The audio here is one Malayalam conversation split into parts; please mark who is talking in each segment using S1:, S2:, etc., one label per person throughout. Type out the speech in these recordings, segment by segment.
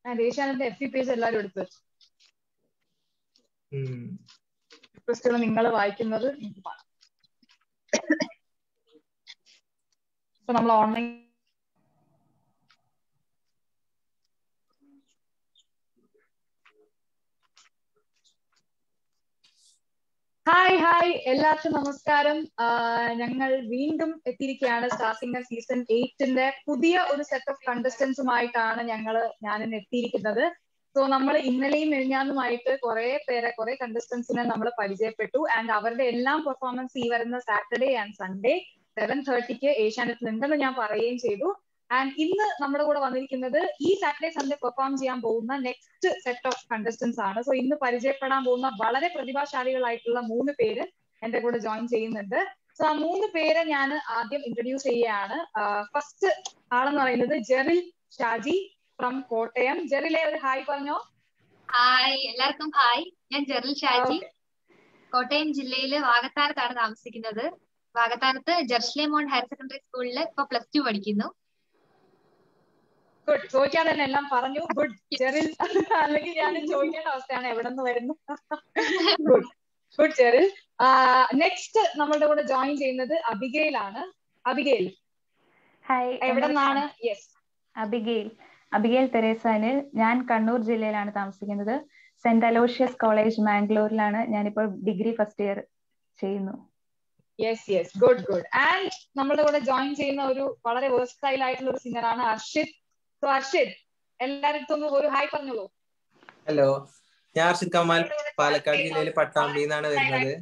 S1: ആൻഡ് ഏഷ്യാനെറ്റിന്റെ എഫ് പേജ് എല്ലാവരും എടുത്ത് വെച്ചു
S2: ഉം.
S1: റിക്വസ്റ്റുകൾ നിങ്ങൾ വായിക്കുന്നത് എനിക്ക് കാണാം ഇപ്പൊ നമ്മൾ ഓൺലൈൻ ഹായ് ഹായ് എല്ലാവർക്കും നമസ്കാരം ആഹ് ഞങ്ങൾ വീണ്ടും എത്തിയിരിക്കുകയാണ് സ്റ്റാർ സിംഗർ സീസൺ എയ്റ്റിന്റെ പുതിയ ഒരു സെറ്റ് ഓഫ് കണ്ടസ്റ്റൻസുമായിട്ടാണ് ഞങ്ങൾ ഞാനിന്ന് എത്തിയിരിക്കുന്നത് സോ നമ്മൾ ഇന്നലെയും മെഴിഞ്ഞാന്നുമായിട്ട് കുറെ പേരെ കുറെ കണ്ടസ്റ്റൻസിനെ നമ്മൾ പരിചയപ്പെട്ടു ആൻഡ് അവരുടെ എല്ലാം പെർഫോമൻസ് ഈ വരുന്ന സാറ്റർഡേ ആൻഡ് സൺഡേ സെവൻ തേർട്ടിക്ക് ഏഷ്യാനെറ്റിൽ ഉണ്ടെന്ന് ഞാൻ പറയുകയും ചെയ്തു ആൻഡ് ഇന്ന് നമ്മുടെ കൂടെ വന്നിരിക്കുന്നത് ഈ സാറ്റർഡേ സൺഡേ പെർഫോം ചെയ്യാൻ പോകുന്ന നെക്സ്റ്റ് സെറ്റ് ഓഫ് കണ്ടസ്റ്റൻസ് ആണ് സോ ഇന്ന് പരിചയപ്പെടാൻ പോകുന്ന വളരെ പ്രതിഭാശാലികളായിട്ടുള്ള മൂന്ന് പേര് എന്റെ കൂടെ ജോയിൻ ചെയ്യുന്നുണ്ട് സോ ആ മൂന്ന് പേരെ ഞാൻ ആദ്യം ഇൻട്രൊഡ്യൂസ് ചെയ്യുകയാണ് ഫസ്റ്റ് ആളെന്ന് പറയുന്നത് ജെറിൽ ഷാജി ഫ്രം കോട്ടയം ജെറിലെ ഒരു ഹായ് പറഞ്ഞോ
S3: ഹായ് എല്ലാവർക്കും ഹായ് ഞാൻ ജെറിൽ ഷാജി
S1: Okay.
S3: കോട്ടയം ജില്ലയിലെ വാകത്താനത്താണ് താമസിക്കുന്നത് വാകത്താനത്ത് ജെർഷ്ലെ മോൺ ഹയർ സെക്കൻഡറി സ്കൂളിൽ ഇപ്പൊ പ്ലസ് ടു പഠിക്കുന്നു
S1: ഗുഡ് ചോദിക്കാതെ തന്നെ എല്ലാം പറഞ്ഞു ഗുഡ് ജെറിൽ അല്ലെങ്കിൽ ഞാൻ ചോദിക്കേണ്ട അവസ്ഥയാണ് എവിടെ നിന്ന് വരുന്നു ഗുഡ് ഗുഡ് ജെറിൽ നെക്സ്റ്റ് നമ്മളുടെ കൂടെ ജോയിൻ ചെയ്യുന്നത് അബിഗയിൽ ആണ് അബിഗയിൽ
S4: ഹായ്
S1: എവിടെ നിന്നാണ് യെസ്
S4: അബിഗെയിൽ അബിഗേൽ തെരേസാനിൽ ഞാൻ കണ്ണൂർ ജില്ലയിലാണ് താമസിക്കുന്നത് സെന്റ് അലോഷ്യസ് കോളേജ് മാംഗ്ലൂരിലാണ് ഞാനിപ്പോൾ ഡിഗ്രി ഫസ്റ്റ് ഇയർ ചെയ്യുന്നു
S1: yes yes good good and നമ്മുടെ കൂടെ ജോയിൻ ചെയ്യുന്ന ഒരു വളരെ വേഴ്സ്റ്റൈൽ ആയിട്ടുള്ള ഒരു സിംഗർ ആണ് അർഷിത് സോ അർഷിത് എല്ലാവരുടെ ഒന്ന് ഒരു ഹായ് പറഞ്ഞോളൂ
S2: ഹലോ ഞാൻ അർഷിദ് കമാൽ പാലക്കാട് ജില്ലയിൽ പട്ടാമ്പി നിന്നാണ് വരുന്നത്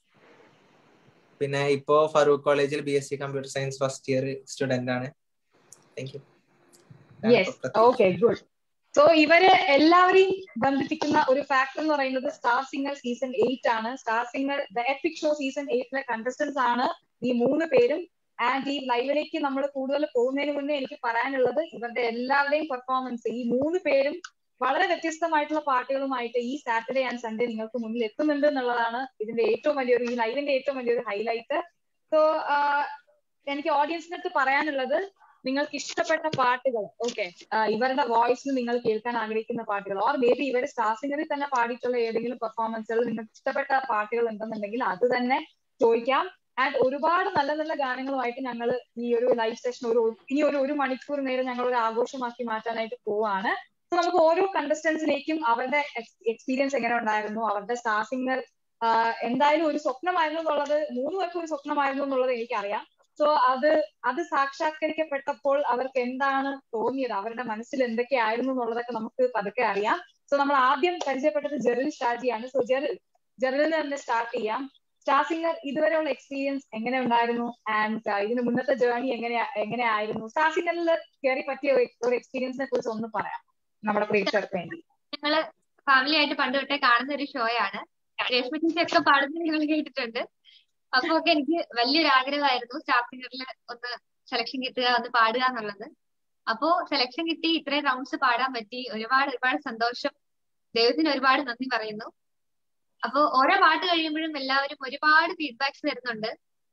S2: പിന്നെ ഇപ്പോ ഫറൂഖ് കോളേജിൽ B S C computer science first year student ആണ് thank you
S1: yes okay good so ഇവര് എല്ലാവരെയും ബന്ധിപ്പിക്കുന്ന ഒരു ഫാക്ടർ എന്ന് പറയുന്നത് സ്റ്റാർ സിംഗർ സീസൺ എയ്റ്റ് ആണ് star singer the epic show season എയ്റ്റിലെ കണ്ടസ്റ്റൻസ് ആണ് ഈ മൂന്ന് പേരും ആൻഡ് ഈ ലൈവിലേക്ക് നമ്മൾ കൂടുതൽ പോകുന്നതിന് മുന്നേ എനിക്ക് പറയാനുള്ളത് ഇവരുടെ എല്ലാവരുടെയും പെർഫോമൻസ് ഈ മൂന്ന് പേരും വളരെ വ്യത്യസ്തമായിട്ടുള്ള പാട്ടുകളുമായിട്ട് ഈ സാറ്റർഡേ ആൻഡ് സൺഡേ നിങ്ങൾക്ക് മുന്നിൽ എത്തുന്നുണ്ട് എന്നുള്ളതാണ് ഇതിന്റെ ഏറ്റവും വലിയൊരു ഈ ലൈവിന്റെ ഏറ്റവും വലിയൊരു ഹൈലൈറ്റ് സോ എനിക്ക് ഓഡിയൻസിന്റെ അടുത്ത് പറയാനുള്ളത് നിങ്ങൾക്ക് ഇഷ്ടപ്പെട്ട പാട്ടുകൾ ഓക്കെ ഇവരുടെ വോയിസിൽ നിങ്ങൾ കേൾക്കാൻ ആഗ്രഹിക്കുന്ന പാട്ടുകൾ ഓർ മേ ബി ഇവരുടെ സ്റ്റാർ സിംഗറിൽ തന്നെ പാടിയിട്ടുള്ള ഏതെങ്കിലും പെർഫോമൻസുകൾ നിങ്ങൾക്ക് ഇഷ്ടപ്പെട്ട പാട്ടുകൾ ഉണ്ടെന്നുണ്ടെങ്കിൽ അത് തന്നെ ചോദിക്കാം ആൻഡ് ഒരുപാട് നല്ല നല്ല ഗാനങ്ങളുമായിട്ട് ഞങ്ങൾ ഈ ഒരു ലൈവ് സെഷൻ ഒരു ഇനി ഒരു ഒരു മണിക്കൂർ നേരം ഞങ്ങൾ ഒരു ആഘോഷമാക്കി മാറ്റാനായിട്ട് പോവാണ് സോ നമുക്ക് ഓരോ കണ്ടസ്റ്റൻസിലേക്കും അവരുടെ എക്സ്പീരിയൻസ് എങ്ങനെ ഉണ്ടായിരുന്നു അവരുടെ സ്റ്റാർ സിംഗർ എന്തായാലും ഒരു സ്വപ്നമായിരുന്നു എന്നുള്ളത് മൂന്ന് പേർക്കും ഒരു സ്വപ്നമായിരുന്നു എന്നുള്ളത് എനിക്കറിയാം സോ അത് അത് സാക്ഷാത്കരിക്കപ്പെട്ടപ്പോൾ അവർക്ക് എന്താണ് തോന്നിയത് അവരുടെ മനസ്സിൽ എന്തൊക്കെയായിരുന്നു എന്നുള്ളതൊക്കെ നമുക്ക് പതുക്കെ അറിയാം സോ നമ്മൾ ആദ്യം പരിചയപ്പെട്ടത് ജെറിൽ ഷാജിയാണ് സോ ജെറിൽ ജെറിലിന് തന്നെ സ്റ്റാർട്ട് ചെയ്യാം സ്റ്റാർ സിംഗർ ഇതുവരെയുള്ള എക്സ്പീരിയൻസ് എങ്ങനെ ഉണ്ടായിരുന്നു ആൻഡ് ഇതിന് മുന്നത്തെ ജേർണി എങ്ങനെ എങ്ങനെയായിരുന്നു സ്റ്റാർ സിംഗറിൽ കയറി പറ്റിയ ഒരു എക്സ്പീരിയൻസിനെ കുറിച്ച് ഒന്ന് പറയാം നമ്മുടെ പ്രേക്ഷകർക്ക് വേണ്ടി
S3: ഞങ്ങള് ഫാമിലി ആയിട്ട് പണ്ട് തൊട്ടേ കാണുന്ന ഒരു ഷോയാണ് രേഷ്മ ചേച്ചി ഒക്കെ പാടുന്നത് ഞങ്ങൾ കേട്ടിട്ടുണ്ട് അപ്പൊ ഒക്കെ എനിക്ക് വലിയൊരു ആഗ്രഹമായിരുന്നു സ്റ്റാർ സിംഗറിൽ ഒന്ന് സെലക്ഷൻ കിട്ടുക ഒന്ന് പാടുക എന്നുള്ളത് അപ്പോ സെലക്ഷൻ കിട്ടി ഇത്രയും റൗണ്ട്സ് പാടാൻ പറ്റി ഒരുപാട് ഒരുപാട് സന്തോഷം ദൈവത്തിന് ഒരുപാട് നന്ദി പറയുന്നു അപ്പൊ ഓരോ പാട്ട് കഴിയുമ്പോഴും എല്ലാവരും ഒരുപാട് ഫീഡ്ബാക്സ് തരുന്നുണ്ട്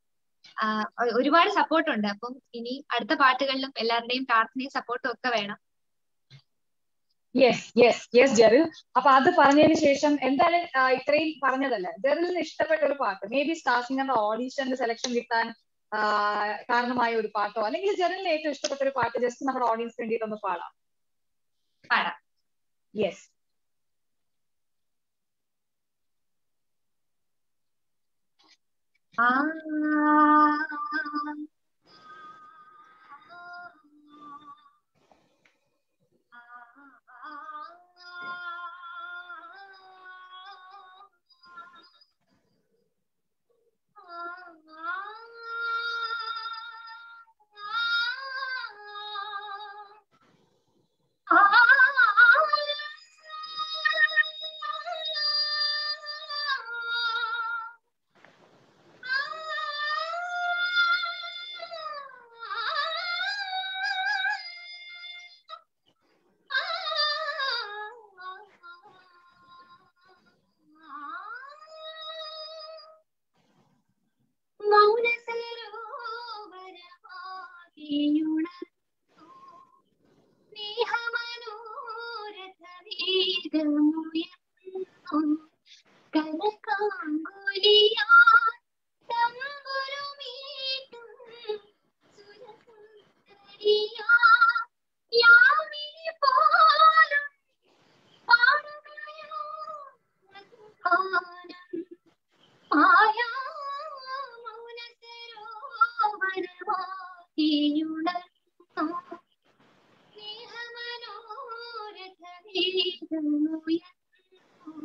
S3: ഒരുപാട് സപ്പോർട്ട് ഉണ്ട് അപ്പം ഇനി അടുത്ത പാട്ടുകളിലും എല്ലാവരുടെയും പ്രാർത്ഥനയും സപ്പോർട്ടും ഒക്കെ വേണം
S1: യെസ് യെസ് യെസ് ജെറിൽ അപ്പൊ അത് പറഞ്ഞതിന് ശേഷം എന്തായാലും ഇത്രയും പറഞ്ഞതല്ല ജെറിലിന് ഇഷ്ടപ്പെട്ട ഒരു പാട്ട് മേ ബി സ്റ്റാർ സിംഗറിന്റെ ഓഡീഷന്റെ സെലക്ഷൻ കിട്ടാൻ കാരണമായ ഒരു പാട്ടോ അല്ലെങ്കിൽ ജെറിലിന് ഏറ്റവും ഇഷ്ടപ്പെട്ട ഒരു പാട്ട് ജസ്റ്റ് നമ്മുടെ ഓഡിയൻസ് വേണ്ടിയിട്ട് ഒന്ന് പാടാം
S3: പാടാം
S1: യെസ്
S3: ആ സ്നേഹമുയർന്നു കനകാങ്കുലിയാ തമ്പുരുമീട്ടും സുരസുന്ദരിയാ യാമിനി പോലും പാടുകയോ ഗാനം മായാ മൗനസരോവരവാഹിയുണർന്നു സ്നേഹമനോരഥമേഘമുയർന്നു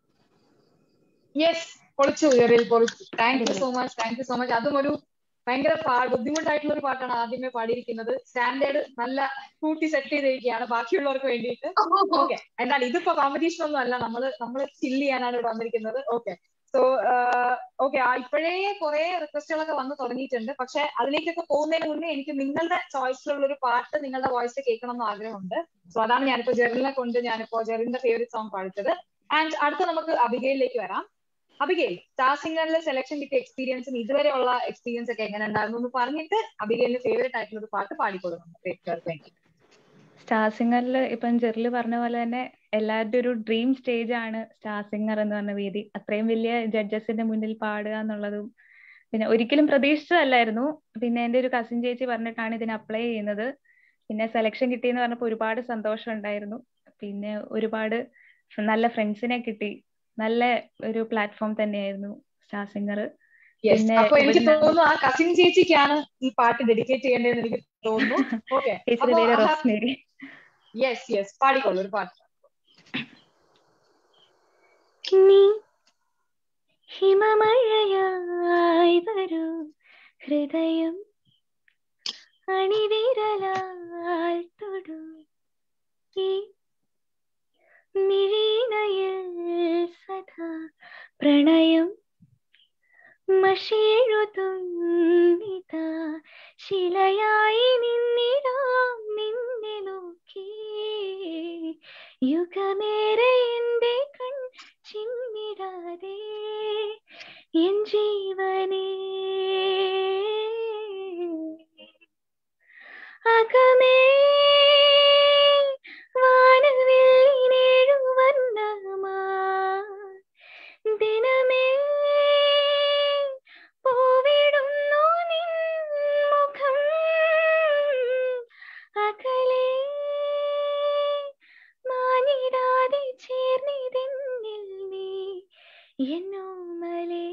S1: യെസ് പൊളിച്ചു ഉയറിൽ പൊളിച്ചു thank you so much thank you so much അതും ഒരു ഭയങ്കര പാ ബുദ്ധിമുട്ടായിട്ടുള്ള ഒരു പാട്ടാണ് ആദ്യമേ പാടിയിരിക്കുന്നത് സ്റ്റാൻഡേർഡ് നല്ല കൂട്ടി സെറ്റ് ചെയ്തിരിക്കുകയാണ് ബാക്കിയുള്ളവർക്ക് വേണ്ടിയിട്ട് ഓക്കെ എന്നാൽ ഇതിപ്പോ കോമ്പറ്റീഷൻ ഒന്നും അല്ല നമ്മള് നമ്മൾ ചില്ല് ചെയ്യാനാണ് ഇവിടെ വന്നിരിക്കുന്നത് ഓക്കെ സോ ഓക്കെ ഇപ്പോഴേ കുറെ റിക്വസ്റ്റുകളൊക്കെ വന്ന് തുടങ്ങിയിട്ടുണ്ട് പക്ഷെ അതിലേക്കൊക്കെ പോകുന്നതിന് മുന്നേ എനിക്ക് നിങ്ങളുടെ ചോയ്സിലുള്ള ഒരു പാട്ട് നിങ്ങളുടെ വോയിസ് കേൾക്കണം എന്ന് ആഗ്രഹമുണ്ട് സോ അതാണ് ഞാനിപ്പോ ജെറിനെ കൊണ്ട് ഞാനിപ്പോ ജെറിന്റെ ഫേവറേറ്റ് സോങ് പാടിച്ചത് ആൻഡ് അടുത്ത നമുക്ക് അബികയിലേക്ക് വരാം അബികയിൽ സ്റ്റാർ സിംഗറിൽ സെലക്ഷൻ കിട്ടിയ എക്സ്പീരിയൻസും ഇതുവരെയുള്ള എക്സ്പീരിയൻസ് ഒക്കെ എങ്ങനെ ഉണ്ടായിരുന്നു എന്ന് പറഞ്ഞിട്ട് അബികയിലിന്റെ ഫേവറേറ്റ് ആയിട്ടുള്ള ഒരു പാട്ട് പാടിക്കൊടുക്കുന്നു പ്രേക്ഷകർക്ക് വേണ്ടി
S4: സ്റ്റാർ സിംഗറിൽ ഇപ്പം ജെറില് പറഞ്ഞ പോലെ തന്നെ എല്ലാവരുടെ ഒരു ഡ്രീം സ്റ്റേജ് ആണ് സ്റ്റാർ സിംഗർ എന്ന് പറഞ്ഞ വേദി അത്രയും വലിയ ജഡ്ജസിന്റെ മുന്നിൽ പാടുക എന്നുള്ളതും പിന്നെ ഒരിക്കലും പ്രതീക്ഷിച്ചതല്ലായിരുന്നു പിന്നെ എന്റെ ഒരു കസിൻ ചേച്ചി പറഞ്ഞിട്ടാണ് ഇതിന് അപ്ലൈ ചെയ്യുന്നത് പിന്നെ സെലക്ഷൻ കിട്ടിയെന്ന് പറഞ്ഞപ്പോൾ ഒരുപാട് സന്തോഷം ഉണ്ടായിരുന്നു പിന്നെ ഒരുപാട് നല്ല ഫ്രണ്ട്സിനെ കിട്ടി നല്ല ഒരു പ്ലാറ്റ്ഫോം തന്നെയായിരുന്നു സ്റ്റാർ സിംഗർ
S1: യെസ്
S4: പിന്നെ
S1: അപ്പൊ എനിക്ക്
S4: ഇവിടുന്ന്
S1: തോന്നുന്നു ആ കസിൻ ചേച്ചിക്കാണ് ഈ പാട്ട് ഡെഡിക്കേറ്റ് ചെയ്യേണ്ടതെന്ന് എനിക്ക് തോന്നുന്നു ഓക്കെ
S4: ചേച്ചിയുടെ പേര് റോസ്മേരി
S1: യെസ് യെസ് പാടിക്കോളൂ ഒരു പാട്ട്
S4: നീ ഹിമമഴയായി വരൂ ഹൃദയം അണിവിരലാൽ തൊടു ഈ മിഴിനയിൽ സദാ പ്രണയം മഷീഴുതുന്നിതാ ശിലയായി നിന്നിടാം നിന്നെ നോക്കി യുഗമേറെ എന്റെ കൺ ചിമ്മിടാതെ എൻ ജീവനേ അകമേ വാനവില്ലിനേഴുവർണ്ണമാ ദിനമേ പൂവിടുന്നു നിൻ മുഖം അകലെ മാനിടാതെ ചേർന്നിതെന്നിൽ നീ എന്നോമലേ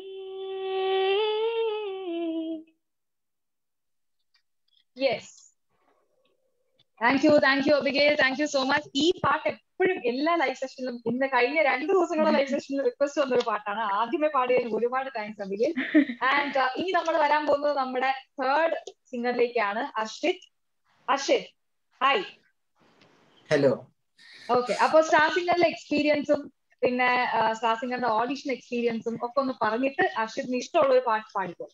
S1: yes thank you thank you Abigail thank you so much ഈ പാട്ട് എപ്പോഴും എല്ലാ ലൈവ് സെഷനിലും ഇന്ന് കഴിഞ്ഞ രണ്ട് ദിവസങ്ങളുടെ ലൈവ് സെഷനിൽ റിക്വസ്റ്റ് വന്നൊരു പാട്ടാണ് ആദ്യമേ പാടിയതിന് ഒരുപാട് താങ്ക്സ് അബിഗേൽ ആൻഡ് ഇനി നമ്മൾ വരാൻ പോകുന്നത് നമ്മുടെ തേർഡ് സിംഗറിലേക്കാണ് Arshith Arshith hi
S2: hello
S1: okay അപ്പൊ സ്റ്റാർ സിംഗറിലെ എക്സ്പീരിയൻസും പിന്നെ സ്റ്റാർ സിംഗറിന്റെ ഓഡിഷൻ എക്സ്പീരിയൻസും ഒക്കെ ഒന്ന് പറഞ്ഞിട്ട് അർഷിത്തിന് ഇഷ്ടമുള്ള ഒരു പാട്ട് പാടിക്കോ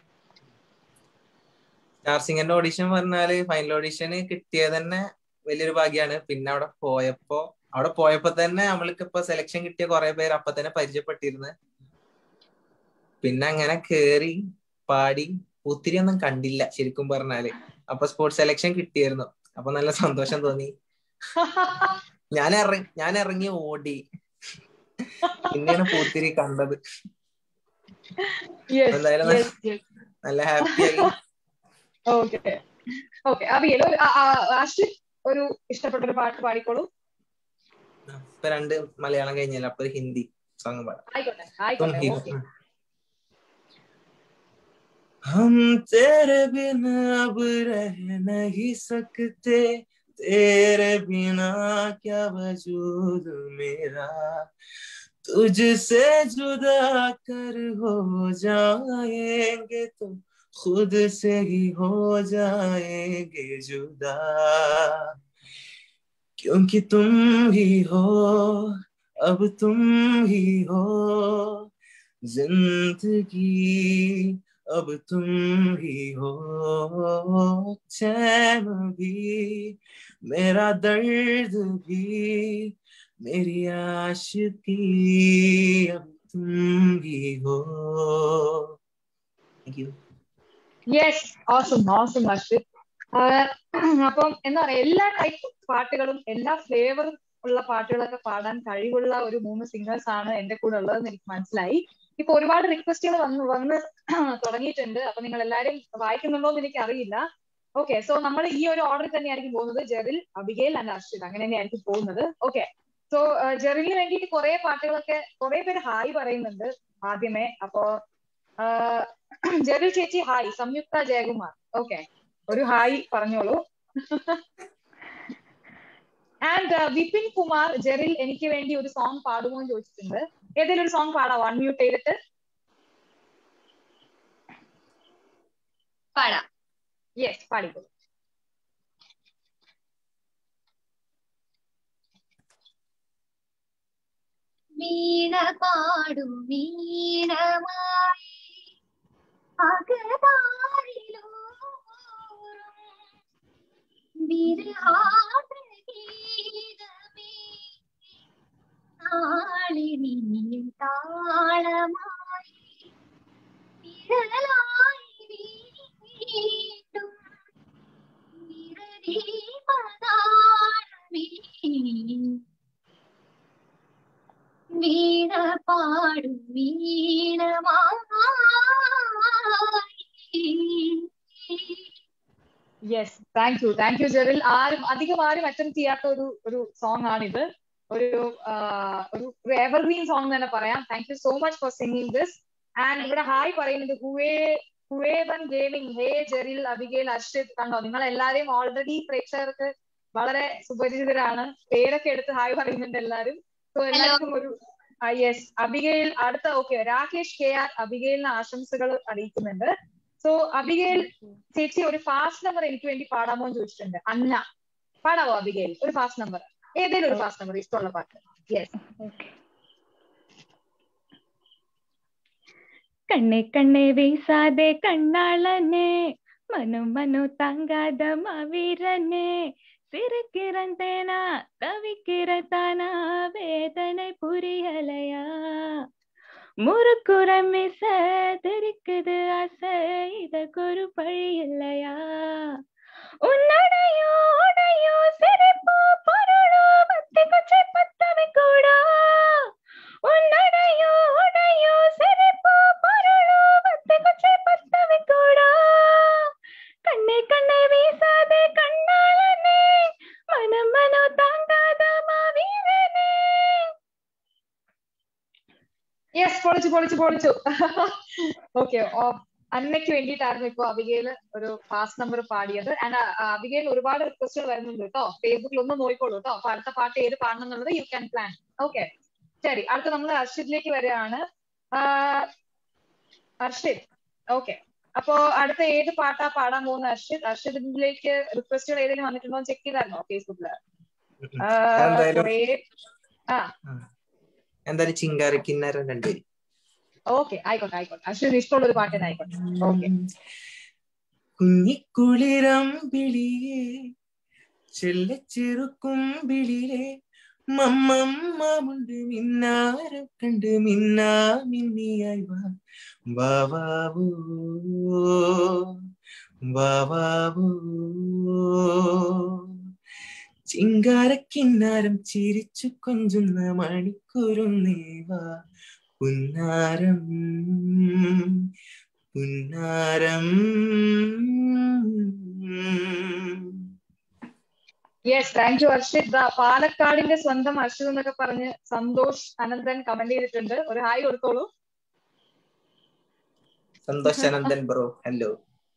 S2: സ്റ്റാർ സിംഗറിന്റെ ഓഡിഷൻ പറഞ്ഞാല് ഫൈനൽ ഓഡിഷന് കിട്ടിയത് തന്നെ വലിയൊരു ഭാഗ്യമാണ് പിന്നെ അവിടെ പോയപ്പോ അവിടെ പോയപ്പോ തന്നെ നമ്മൾക്ക് ഇപ്പൊ സെലക്ഷൻ കിട്ടിയ കുറെ പേര് അപ്പൊ തന്നെ പരിചയപ്പെട്ടിരുന്നു പിന്നെ അങ്ങനെ കേറി പാടി ഒത്തിരി ഒന്നും കണ്ടില്ല ശരിക്കും പറഞ്ഞാല് അപ്പൊ സ്പോർട്സ് സെലക്ഷൻ കിട്ടിയിരുന്നു അപ്പൊ നല്ല സന്തോഷം തോന്നി ഞാൻ ഇറങ്ങി ഞാൻ ഇറങ്ങി ഓടി പിന്നെയാണ് പൂത്തിരി കണ്ടത്
S1: യെസ്
S2: എന്തായാലും
S1: യെസ് യെസ്
S2: നല്ല ഹാപ്പിയായി
S1: ഓക്കെ ഓക്കെ അബിയൽ ഒരു അർഷിത് ഒരു ഇഷ്ടപ്പെട്ട ഒരു പാട്ട് പാടിക്കോളൂ
S2: ഇപ്പൊ രണ്ട് മലയാളം കഴിഞ്ഞാൽ അപ്പൊ ഒരു ഹിന്ദി സോങ് പാടാം
S1: ആയിക്കോട്ടെ
S2: तुम
S1: ആയിക്കോട്ടെ
S2: ही
S1: ഓക്കെ
S2: हम तेरे बिना अब रह नहीं सकते तेरे बिना क्या वजूद मेरा तुझसे जुदा कर हो जाएंगे तो खुद से ही हो जाएंगे जुदा क्योंकि तुम ही हो अब तुम ही हो जिंदगी अब तुम ही हो चैन भी मेरा दर्द भी मेरी आशिकी अब तुम ही हो thank you
S1: yes awesome awesome Arshith അപ്പം എന്താ പറയാ എല്ലാ ടൈപ്പ് പാട്ടുകളും എല്ലാ ഫ്ലേവറും ഉള്ള പാട്ടുകളൊക്കെ പാടാൻ കഴിവുള്ള ഒരു മൂന്ന് സിംഗേഴ്സ് ആണ് എന്റെ കൂടെ ഉള്ളതെന്ന് എനിക്ക് മനസ്സിലായി ഇപ്പൊ ഒരുപാട് റിക്വസ്റ്റുകൾ വന്ന് വന്ന് തുടങ്ങിയിട്ടുണ്ട് അപ്പൊ നിങ്ങൾ എല്ലാരും വായിക്കുന്നുണ്ടോ എന്ന് എനിക്ക് അറിയില്ല ഓക്കെ സോ നമ്മൾ ഈ ഒരു ഓർഡറിൽ തന്നെയായിരിക്കും പോകുന്നത് ജെറിൽ അബിഗേൽ ആൻഡ് അർഷിദ് അങ്ങനെ തന്നെയായിരിക്കും പോകുന്നത് ഓക്കെ സോ ജെറിലിന് വേണ്ടിയിട്ട് കുറെ പാട്ടുകളൊക്കെ കുറെ പേര് ഹായ് പറയുന്നുണ്ട് ആദ്യമേ അപ്പോ ജെറിൽ ചേച്ചി ഹായ് സംയുക്ത ജയകുമാർ ഓക്കെ ഒരു ഹായ് പറഞ്ഞോളൂ ആൻഡ് വിപിൻ കുമാർ ജെറിൽ എനിക്ക് വേണ്ടി ഒരു സോങ് പാടുമോ എന്ന് ചോദിച്ചിട്ടുണ്ട് ഏതെങ്കിലും ഒരു സോങ് പാടാവോ അൺമ്യൂട്ട് ചെയ്തിട്ട്
S3: പാടാം
S1: യെസ് പാടിക്കോളൂ
S3: വീണ പാടും വീണമായി അകതാരിലൂറും വിരഹാദ്രഗീതമേ നാളിനിയും താളമായി വിരലായി വീണ്ടും വിരദീപനാളമേ വീണ പാടും വീണമായി
S1: yes thank you thank you Jeril ആരും അധികം ആരും അറ്റംപ്റ്റ് ചെയ്യാത്ത ഒരു ഒരു സോങ് ആണിത് ഒരു ഒരു എവർഗ്രീൻ സോങ് തന്നെ പറയാം thank you so much for singing this and ഇവിടെ ഹായ് പറയുന്നത് ഹുവേ ഹുവേബൻ ഗെയിമിംഗ് ഹേ ജെറിൽ അബിഗേൽ അർഷിദ് കണ്ടോ നിങ്ങൾ എല്ലാരെയും ഓൾറെഡി പ്രേക്ഷകർക്ക് വളരെ സുപരിചിതരാണ് പേരൊക്കെ എടുത്ത് ഹായ് പറയുന്നുണ്ട് എല്ലാരും സോ എല്ലാവർക്കും ഒരു യെസ് അബിഗേൽ അടുത്ത ഓക്കെ രാകേഷ് കെ ആർ അബിഗേലിന് ആശംസകൾ അറിയിക്കുന്നുണ്ട് സോ അബിഗേൽ ചേച്ചി ഒരു ഫാസ്റ്റ് നമ്പർ എനിക്ക് വേണ്ടി പാടാമോ എന്ന് ചോദിച്ചിട്ടുണ്ട് അന്ന പാടാവോ അബിഗേൽ ഒരു ഫാസ്റ്റ് നമ്പർ ഏതെങ്കിലും ഒരു ഫാസ്റ്റ് നമ്പർ ഇഷ്ടമുള്ള പാട്ട് യെസ്
S4: കണ്ണെ കണ്ണെ വീസാതെ കണ്ണാളനെ മനു മനു தாங்காத மாவீரனே சிரிக்கிறன் தேனா தவிக்கிற தானா வேதனை புரியலையா முறுக்குற மிச தெரிக்குது ஆசை இதற்கு ஒரு பழி இல்லையா உன்னடையோ உடையோ சிரிப்போ பொருளோ பத்தி கொச்சை பத்தவை கூடா உன்னடையோ உடையோ சிரிப்போ பொருளோ பத்தி கொச்சை பத்தவை கூடா கண்ணை கண்ணை வீசாதே கண்ணாளனே மனம் மனோ தாங்காத மாவீரனே
S1: യെസ് പൊളിച്ചു പൊളിച്ചു പൊളിച്ചു ഓക്കെ അന്നയ്ക്ക് വേണ്ടിയിട്ടായിരുന്നു ഇപ്പൊ അബികയില് ഒരു ഫാസ്റ്റ് നമ്പർ പാടിയത് ആൻഡ് അബികയിൽ ഒരുപാട് റിക്വസ്റ്റുകൾ വരുന്നുണ്ട് കേട്ടോ ഫേസ്ബുക്കിൽ ഒന്ന് നോക്കിക്കോളൂ കേട്ടോ അപ്പൊ അടുത്ത പാട്ട് ഏത് പാടണം എന്നുള്ളത് യു ക്യാൻ പ്ലാൻ ഓക്കെ ശരി അടുത്ത നമ്മൾ അർഷിദിലേക്ക് വരികയാണ് അർഷിദ് ഓക്കെ അപ്പോ അടുത്ത ഏത് പാട്ടാ പാടാൻ പോകുന്ന അർഷിദ് അർഷിദിലേക്ക് റിക്വസ്റ്റുകൾ ഏതെങ്കിലും വന്നിട്ടുണ്ടോ ചെക്ക് ചെയ്തായിരുന്നോ ഫേസ്ബുക്കില് ആ
S2: എന്തായാലും ചിങ്കാരി കിന്നരം രണ്ടുപേരും
S1: ഓക്കെ ആയിക്കോട്ടെ ആയിക്കോട്ടെ അശ്വിന് ഇഷ്ടമുള്ള ഒരു പാട്ട് തന്നെ ആയിക്കോട്ടെ ഓക്കെ
S2: കുഞ്ഞിക്കുളിരമ്പിളിയെ ചെല്ലച്ചെറുക്കുമ്പിളിലെ മമ്മമ്മമുണ്ട് മിന്നാരം കണ്ട് മിന്നാ മിന്നിയായി വാ വാവാവൂ വാവാവൂ ചിങ്കാരക്കിന്നാരം ചിരിച്ചു കൊഞ്ചുന്ന മണിക്കൂറുന്നേവാ പുന്നാരം പുന്നാരം
S1: യെസ് താങ്ക് യു അർഷിത് പാലക്കാടിന്റെ സ്വന്തം അർഷിത് എന്നൊക്കെ പറഞ്ഞ് സന്തോഷ് അനന്തൻ കമന്റ് ചെയ്തിട്ടുണ്ട് ഒരു ഹായ് കൊടുത്തോളൂ
S2: Santhosh Ananthan bro hello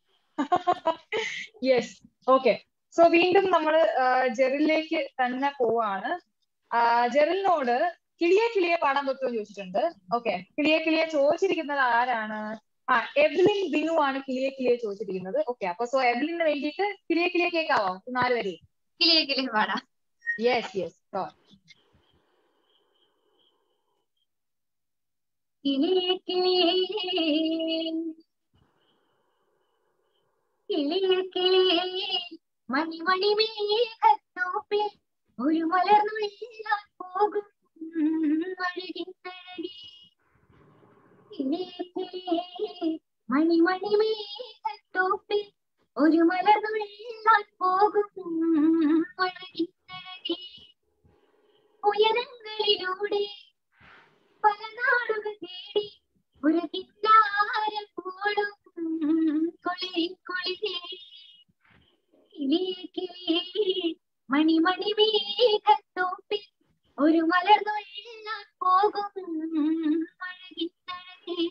S1: yes okay so വീണ്ടും നമ്മൾ ജെറിലേക്ക് തന്നെ പോവാണ് ജെറിലിനോട് കിളിയെ കിളിയെ പാടാൻ പറ്റുമോ എന്ന് ചോദിച്ചിട്ടുണ്ട് ഓക്കെ കിളിയെ കിളിയെ ചോദിച്ചിരിക്കുന്നത് ആരാണ് ആ എവ്ലിൻ ബിനു ആണ് കിളിയെ കിളിയെ ചോദിച്ചിരിക്കുന്നത് ഓക്കെ അപ്പൊ സോ എവ്ലിന് വേണ്ടിയിട്ട് കിളിയെ കിളിയെ കേൾക്കാവോ നാല് വരെ
S3: കിളിയെ കിളിയെ പാടാം
S1: യെസ് യെസ്
S3: കിളിയെ കിളിയെ കിളിയെ കിളിയെ മണി മണി മേഘത്തോപ്പിൽ ഒരു മലർന്നുള്ളിലാൻ പോകും അഴകിൻ തഴകി കിളിയെ കിളിയെ മണി മണി മേഘത്തോപ്പിൽ ഒരു മലർന്നുള്ളിലാൻ പോകും അഴകിൻ തഴകി കിളിയേ കിളിയേ മണി മണി മേഘത്തോപ്പിൽ ഒരു മലർന്നുള്ളാൻ പോകും അഴകിത്തഴകേ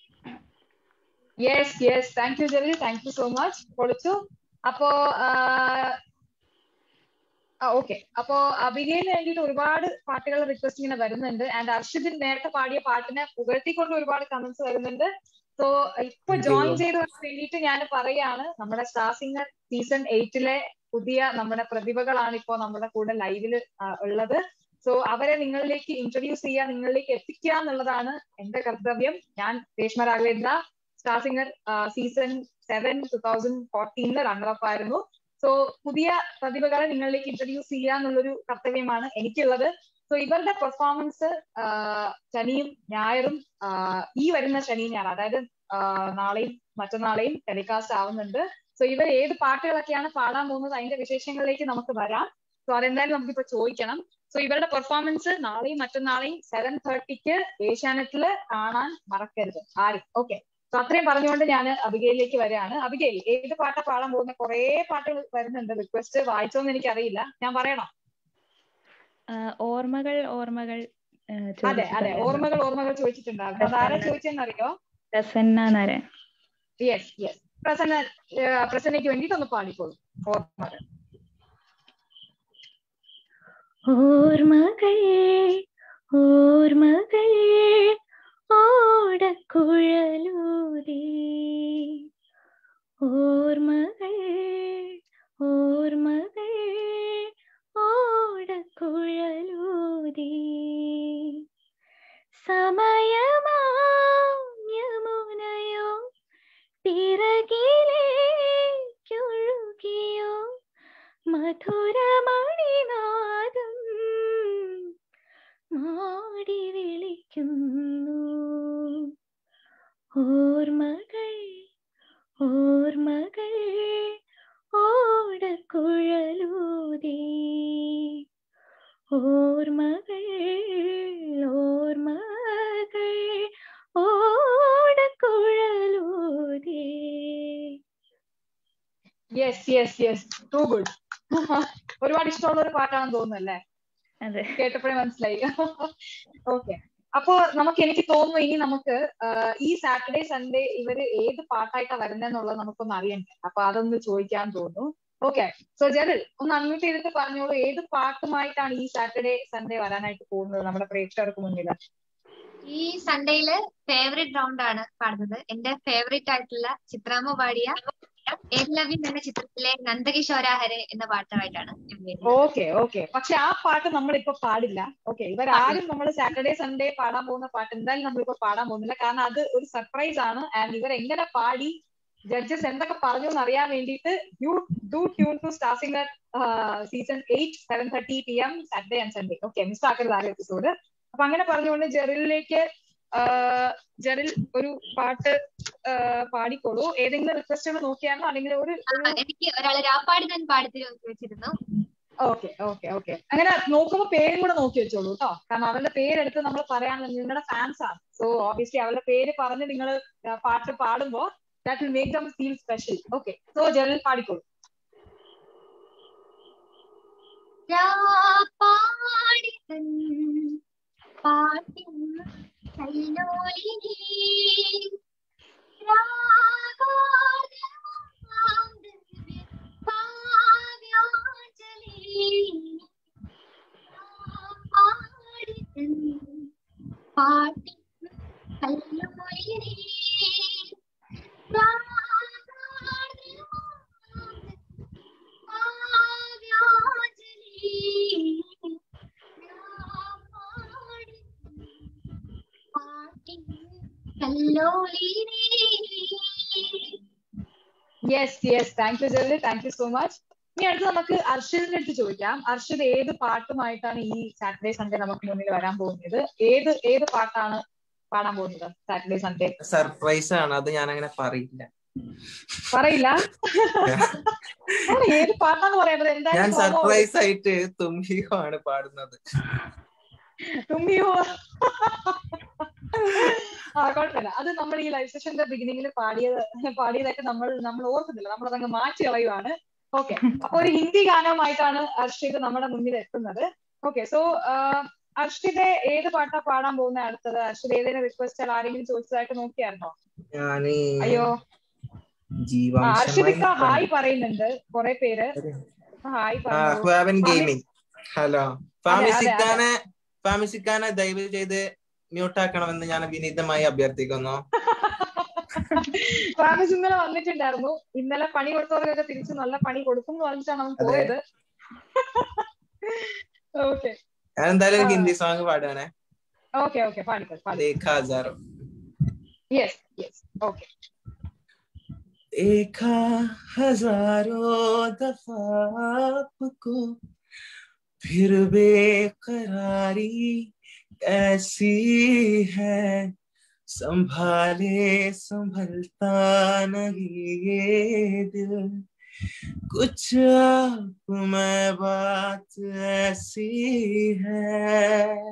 S1: yes yes thank you Jerry thank you so much പൊളിച്ചു അപ്പോ ഓക്കെ അപ്പോ അബിഗയിന് വേണ്ടിയിട്ട് ഒരുപാട് പാട്ടുകൾ റിക്വസ്റ്റ് ഇങ്ങനെ വരുന്നുണ്ട് ആൻഡ് അർഷിദിൻ നേരത്തെ പാടിയ പാട്ടിനെ പുകഴ്ത്തിക്കൊണ്ട് ഒരുപാട് കമന്റ്സ് വരുന്നുണ്ട് സോ ഇപ്പൊ ജോയിൻ ചെയ്തവർക്ക് വേണ്ടിയിട്ട് ഞാൻ പറയാണ് നമ്മുടെ സ്റ്റാർ സിംഗർ സീസൺ എയ്റ്റിലെ പുതിയ നമ്മുടെ പ്രതിഭകളാണ് ഇപ്പോ നമ്മുടെ കൂടെ ലൈവിൽ ഉള്ളത് സോ അവരെ നിങ്ങളിലേക്ക് ഇൻട്രൊഡ്യൂസ് ചെയ്യുക നിങ്ങളിലേക്ക് എത്തിക്കുക എന്നുള്ളതാണ് എന്റെ കർത്തവ്യം ഞാൻ Reshma Raghavendra star singer season seven two thousand ഫോർട്ടീനില് റണ്ണറപ്പ് ആയിരുന്നു സോ പുതിയ പ്രതിഭകളെ നിങ്ങളിലേക്ക് ഇൻട്രൊഡ്യൂസ് ചെയ്യുക എന്നുള്ളൊരു കർത്തവ്യമാണ് എനിക്കുള്ളത് സോ ഇവരുടെ പെർഫോമൻസ് ശനിയും ഞായറും ഈ വരുന്ന ശനി ഞായർ അതായത് നാളെയും മറ്റന്നാളെയും ടെലികാസ്റ്റ് ആവുന്നുണ്ട് സോ ഇവർ ഏത് പാട്ടുകളൊക്കെയാണ് പാടാൻ പോകുന്നത് അതിന്റെ വിശേഷങ്ങളിലേക്ക് നമുക്ക് വരാം സോ അതെന്തായാലും നമുക്കിപ്പോ ചോദിക്കണം സോ ഇവരുടെ പെർഫോമൻസ് നാളെയും മറ്റന്നാളെയും സെവൻ തേർട്ടിക്ക് ഏഷ്യാനെറ്റില് കാണാൻ മറക്കരുത് ആരും ഓക്കെ സോ അത്രയും പറഞ്ഞുകൊണ്ട് ഞാൻ അബികയിലേക്ക് വരികയാണ് അബികയിൽ ഏത് പാട്ടാ പാടാൻ പോകുന്ന കുറെ പാട്ടുകൾ വരുന്നുണ്ട് റിക്വസ്റ്റ് വായിച്ചോന്ന് എനിക്കറിയില്ല ഞാൻ പറയണോ
S4: ഓർമ്മകൾ ഓർമ്മകൾ
S1: അതെ അതെ ഓർമ്മകൾ ഓർമ്മകൾ ചോദിച്ചിട്ടുണ്ടായിരുന്നു അത് ആരാ ചോദിച്ചെന്നറിയോ
S4: പ്രസന്ന നരൻ
S1: യെസ് യെസ് പ്രസന്ന പ്രസന്നയ്ക്ക് വേണ്ടിയിട്ട് ഒന്ന് പാടിക്കോളൂ ഓർമ്മകൾ
S4: ഓർമ്മകൾ ഓർമ്മകൾ ഓടക്കുഴലൂതി ഓർമ്മകൾ ഓർമ്മകൾ ഓടക്കുഴലൂതി സമയമാം യമുനയോ പിറകിലേക്കൊഴുകിയോ മധുരമണിനാദം മാടി വിളിക്കുന്നു ഓർമ്മകൾ ഓർമ്മകൾ ഓടക്കുഴലൂതി ഓർമ്മകൾ ഓർമ്മകൾ ഓടക്കുഴലൂതി
S1: yes yes yes too good ഒരുപാട് ഇഷ്ടമുള്ള ഒരു പാട്ടാണെന്ന് തോന്നുന്നു അല്ലേ
S4: അതെ
S1: കേട്ടപ്പോഴേ മനസ്സിലായി ഓക്കെ അപ്പോ നമുക്ക് എനിക്ക് തോന്നുന്നു ഇനി നമുക്ക് ഈ സാറ്റർഡേ സൺഡേ ഇവര് ഏത് പാട്ടായിട്ടാ വരുന്നതെന്നുള്ളത് നമുക്കൊന്ന് അറിയണ്ടേ അപ്പൊ അതൊന്ന് ചോദിക്കാൻ തോന്നുന്നു ഓക്കെ സോ ജെറിൽ ഒന്ന് അൺമ്യൂട്ട് ചെയ്തിട്ട് പറഞ്ഞോളൂ ഏത് പാട്ടുമായിട്ടാണ് ഈ സാറ്റർഡേ സൺഡേ വരാനായിട്ട് പോകുന്നത് നമ്മുടെ പ്രേക്ഷകർക്ക് മുന്നിൽ
S3: ഈ സൺഡേയില് ഫേവറേറ്റ് റൗണ്ട് ആണ് പാടുന്നത് എന്റെ ഫേവറേറ്റ് ആയിട്ടുള്ള ചിത്രാമ്മ പാടിയ ഏകലവ്യം എന്ന ചിത്രത്തിലെ നന്ദകിശോരാഹരെ എന്ന പാട്ടുമായിട്ടാണ് ഞാൻ വരുന്നത്.
S1: ഓക്കെ ഓക്കെ പക്ഷെ ആ പാട്ട് നമ്മളിപ്പോ പാടില്ല ഓക്കെ ഇവരാരും നമ്മൾ സാറ്റർഡേ സൺഡേ പാടാൻ പോകുന്ന പാട്ട് എന്തായാലും നമ്മളിപ്പോ പാടാൻ പോകുന്നില്ല കാരണം അത് ഒരു സർപ്രൈസ് ആണ് ആൻഡ് ഇവർ എങ്ങനെ പാടി ജഡ്ജസ് എന്തൊക്കെ പറഞ്ഞു എന്ന് അറിയാൻ വേണ്ടിയിട്ട് you do tune to star singer season eight seven thirty P M Saturday and Sunday okay miss ആക്കരുത് ആ എപ്പിസോഡ് അപ്പൊ അങ്ങനെ പറഞ്ഞുകൊണ്ട് ജെറിലേക്ക് ജെറിൽ ഒരു പാട്ട് പാടിക്കോളൂ ഏതെങ്കിലും റിക്വസ്റ്റുകൾ നോക്കിയാണോ അല്ലെങ്കിൽ ഒരു
S3: ആ, എനിക്ക് ഒരാള് രാപ്പാടി ഞാൻ പാടി വെച്ചിരുന്നു
S1: ഓക്കെ ഓക്കെ ഓക്കെ അങ്ങനെ നോക്കുമ്പോ പേരും കൂടെ നോക്കി വെച്ചോളൂ കേട്ടോ കാരണം അവരുടെ പേരെടുത്ത് നമ്മൾ പറയാനുള്ള നിങ്ങളുടെ ഫാൻസ് ആണ് സോ ഓബിയസ്ലി അവരുടെ പേര് പറഞ്ഞ് നിങ്ങൾ പാട്ട് പാടുമ്പോ that will make them feel special okay so ജനൽ പാടിക്കോളൂ
S3: രാപ്പാടിതൻ പാട്ടിൻ കൈലോലിനി രാഗാർദ്രമാം കാവ്യാഞ്ജലി രാപ്പാടിതൻ പാട്ടിൻ കൈലോലിനി രാഗാർദ്രമാം
S1: yes yes thank you Jeril thank you so much ഇനി അടുത്ത് നമുക്ക് അർഷിദിന്റെ അടുത്ത് ചോദിക്കാം അർഷിദ് ഏത് പാട്ടുമായിട്ടാണ് ഈ സാറ്റർഡേ സൺഡേ നമുക്ക് മുന്നിൽ വരാൻ പോകുന്നത് ഏത് ഏത് പാട്ടാണ് പാടാൻ പോകുന്നത് സാറ്റർഡേ സൺഡേ
S2: സർപ്രൈസ് ആണ് അത് ഞാൻ അങ്ങനെ പറയില്ല
S1: പറയില്ല ഏത് പാട്ടാന്ന് പറയുന്നത്
S2: ഞാൻ
S1: എന്തായാലും
S2: സർപ്രൈസ് ആയിട്ട് തുമ്പിയോ ആണ് പാടുന്നത്
S1: തുമ്പിയോ ആ കുഴപ്പമില്ല അത് നമ്മൾ ഈ ലൈവ് സെഷന്റെ ബിഗിനിങ്ങിൽ പാടിയത് പാടിയതായിട്ട് നമ്മൾ നമ്മൾ ഓർക്കുന്നില്ല നമ്മൾ അതങ്ങ് മാറ്റി കളയുവാണ് ഓക്കെ അപ്പൊ ഒരു ഹിന്ദി ഗാനവുമായിട്ടാണ് അർഷിത് നമ്മുടെ മുന്നിൽ എത്തുന്നത് ഓക്കെ സോ അർഷിത് ഏത് പാട്ടാ പാടാൻ പോകുന്ന അടുത്തത് അർഷിത് ഏതെങ്കിലും റിക്വസ്റ്റ് ആരെങ്കിലും ചോദിച്ചതായിട്ട് നോക്കിയായിരുന്നോ
S2: ഞാന്
S1: അയ്യോ
S2: ജീവാംശമായി
S1: അർഷിതിക്ക ഹായ് പറയുന്നുണ്ട് കുറെ പേര് ഹായ് പറഞ്ഞു
S2: ഹുവാവൻ ഗെയിമിംഗ് ഹലോ
S1: അതെ,
S2: ഫാമിസിക്കാനെ ഫാമിസിക്കാനെ ദയവ് ചെയ്ത് മ്യൂട്ട് ആക്കണമെന്ന് ഞാൻ വിനീതമായി അഭ്യർത്ഥിക്കുന്നു
S1: ഫാമിസ് ഇന്നലെ വന്നിട്ടുണ്ടായിരുന്നു ഇന്നലെ പണി കൊടുത്തവർക്കൊക്കെ തിരിച്ച് നല്ല പണി കൊടുക്കും എന്ന് പറഞ്ഞിട്ടാണ് അവൻ
S2: അതെ.
S1: പോയത് ഓക്കെ
S2: ഞാൻ എന്തായാലും ഒരു
S1: ആ.
S2: ഹിന്ദി സോങ് പാടുകയാണെ
S1: ഓക്കെ ഓക്കെ പാടിക്കോ പാടി
S2: ദേഖാ ഹസാറോ
S1: യെസ് യെസ് ഓക്കെ
S2: देखा हजारों दफा आपको फिर बेकरारी ऐसी है संभाले संभलता नहीं ये दिल कुछ आप में बात ऐसी है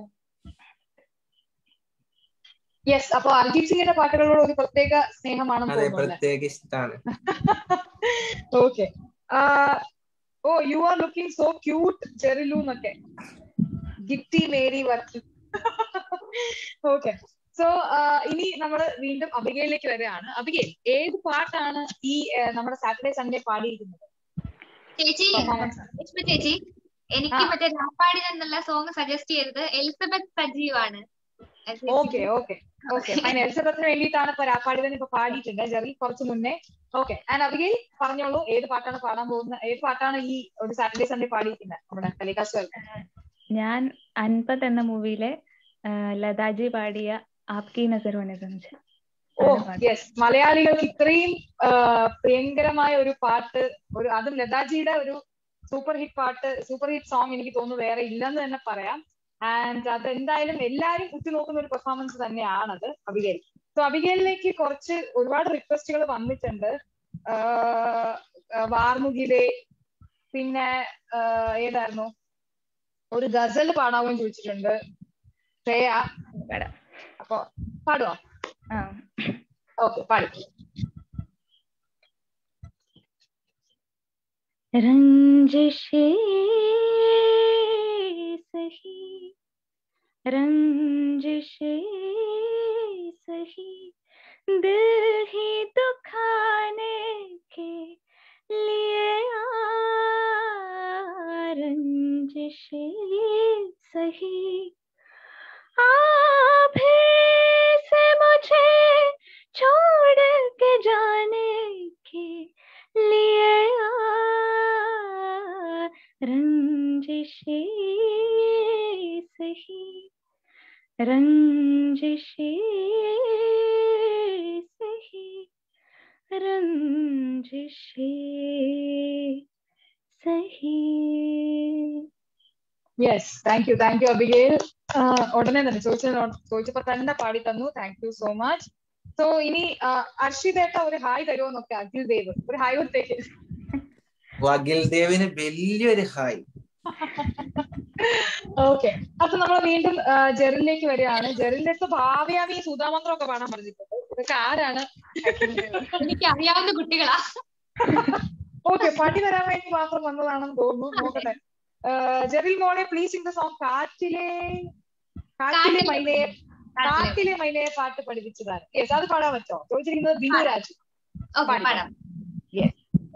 S1: യെസ് അപ്പൊ അർജിത് സിംഗിന്റെ പാട്ടുകളോട് ഒരു പ്രത്യേക സ്നേഹമാണെന്ന്
S2: അതെ
S1: തോന്നുന്നു
S2: പ്രത്യേക ഇഷ്ടമാണ്
S1: okay oh you are looking so cute ജെറിലു എന്നൊക്കെ Gifty Mary work okay so ഇനി നമ്മൾ വീണ്ടും അബികയിലേക്ക് വരികയാണ് അബികയിൽ ഏത് പാട്ടാണ് ഈ ആ, നമ്മുടെ സാറ്റർഡേ സൺഡേ പാടിയിരിക്കുന്നത്
S3: ചേച്ചി
S1: Performance.
S3: രശ്മി ചേച്ചി എനിക്ക്
S1: ആ.
S3: മറ്റേ രാപ്പാടി എന്നുള്ള സോങ് സജസ്റ്റ് ചെയ്തത് എലിസബത്ത് സജീവ് ആണ്
S1: ഓക്കെ ഓക്കെ ഓക്കെ അതിന് എലിസബത്തിന് വേണ്ടിയിട്ടാണ് ഇപ്പൊ രാപ്പാടിതൻ ഇപ്പൊ പാടിയിട്ടുണ്ട് ജെറിൽ കുറച്ച് മുന്നേ ഓക്കെ ആൻഡ് അബികയിൽ പറഞ്ഞോളൂ ഏത് പാട്ടാണ് പാടാൻ പോകുന്നത് ഏത് പാട്ടാണ് ഈ ഒരു സാറ്റർഡേ സൺഡേ പാടിയിരിക്കുന്നത് നമ്മുടെ ടെലികാസ്റ്റ്
S4: ഞാൻ അൻപത് എന്ന മൂവിയിലെ ലതാജി പാടിയ ആപ്കി നസർ വനെ സംശയം
S1: ഓ യെസ് മലയാളികൾക്ക് ഇത്രയും ആ, പ്രിയങ്കരമായ ഒരു പാട്ട് ഒരു അതും ലതാജിയുടെ ഒരു സൂപ്പർ ഹിറ്റ് പാട്ട് സൂപ്പർ ഹിറ്റ് സോങ് എനിക്ക് തോന്നുന്നു വേറെ ഇല്ലെന്ന് തന്നെ പറയാം ആൻഡ് അത് എന്തായാലും എല്ലാരും ഉറ്റുനോക്കുന്ന ഒരു പെർഫോമൻസ് തന്നെയാണത് അബിഗേൽ സോ അബിഗേലിലേക്ക് കുറച്ച് ഒരുപാട് റിക്വസ്റ്റുകൾ വന്നിട്ടുണ്ട് ആ, ആ, വാർമുകിലെ പിന്നെ ആ, ഏതായിരുന്നു ഒരു ഗസൽ പാടാമോ ചോദിച്ചിട്ടുണ്ട് ശ്രേയ
S4: പാടാം.
S1: അപ്പൊ പാടുവോ
S4: ആ
S1: ഓക്കെ പാടി
S4: रंजिशे सही रंजिशे सही दिल ही दुखाने के लिए आ रंजिशे सही आप ही से मुझे छोड़ के जाने के लिए आ रंजिशे सही रंजिशे सही रंजिशे सही
S1: yes thank you thank you Abigail ഉടനെ തന്നെ ചോദിച്ച ചോദിച്ചപ്പോ തന്നെ പാടി തന്നു thank you so much so ഇനി അർഷിതേട്ട ഒരു ഹായ് തരുമോ നോക്കെ അഖിൽ ദേവ് ഒരു ഹായ് കൊടുത്തേക്ക്
S2: വകിൽ ദേവിന് വലിയൊരു ഹായ്
S1: ഓക്കെ അപ്പൊ നമ്മൾ വീണ്ടും ആ, ജെറിനിലേക്ക് വരികയാണ് ജെറിന്റെ അടുത്ത് ഭാവ്യാമി സുധാമന്ത്രം ഒക്കെ പാടാൻ പറഞ്ഞിട്ടുണ്ട് ഇതൊക്കെ ആരാണ്
S3: എനിക്ക് അറിയാവുന്ന കുട്ടികളാ
S1: ഓക്കെ പാട്ടി വരാൻ വേണ്ടി മാത്രം വന്നതാണെന്ന് തോന്നുന്നു നോക്കട്ടെ ജെറിൽ മോളെ പ്ലീസ് ഇൻ ദ സോങ് കാറ്റിലെ കാറ്റിലെ
S3: കാറ്റിലെ
S1: മൈനയെ കാറ്റിലെ മൈനയെ പാട്ട് പഠിപ്പിച്ചതാണ് യെസ് അത് പാടാൻ പറ്റോ ചോദിച്ചിരിക്കുന്നത് ബിനു രാജ്
S3: ഓക്കെ പാടാം
S1: Yes.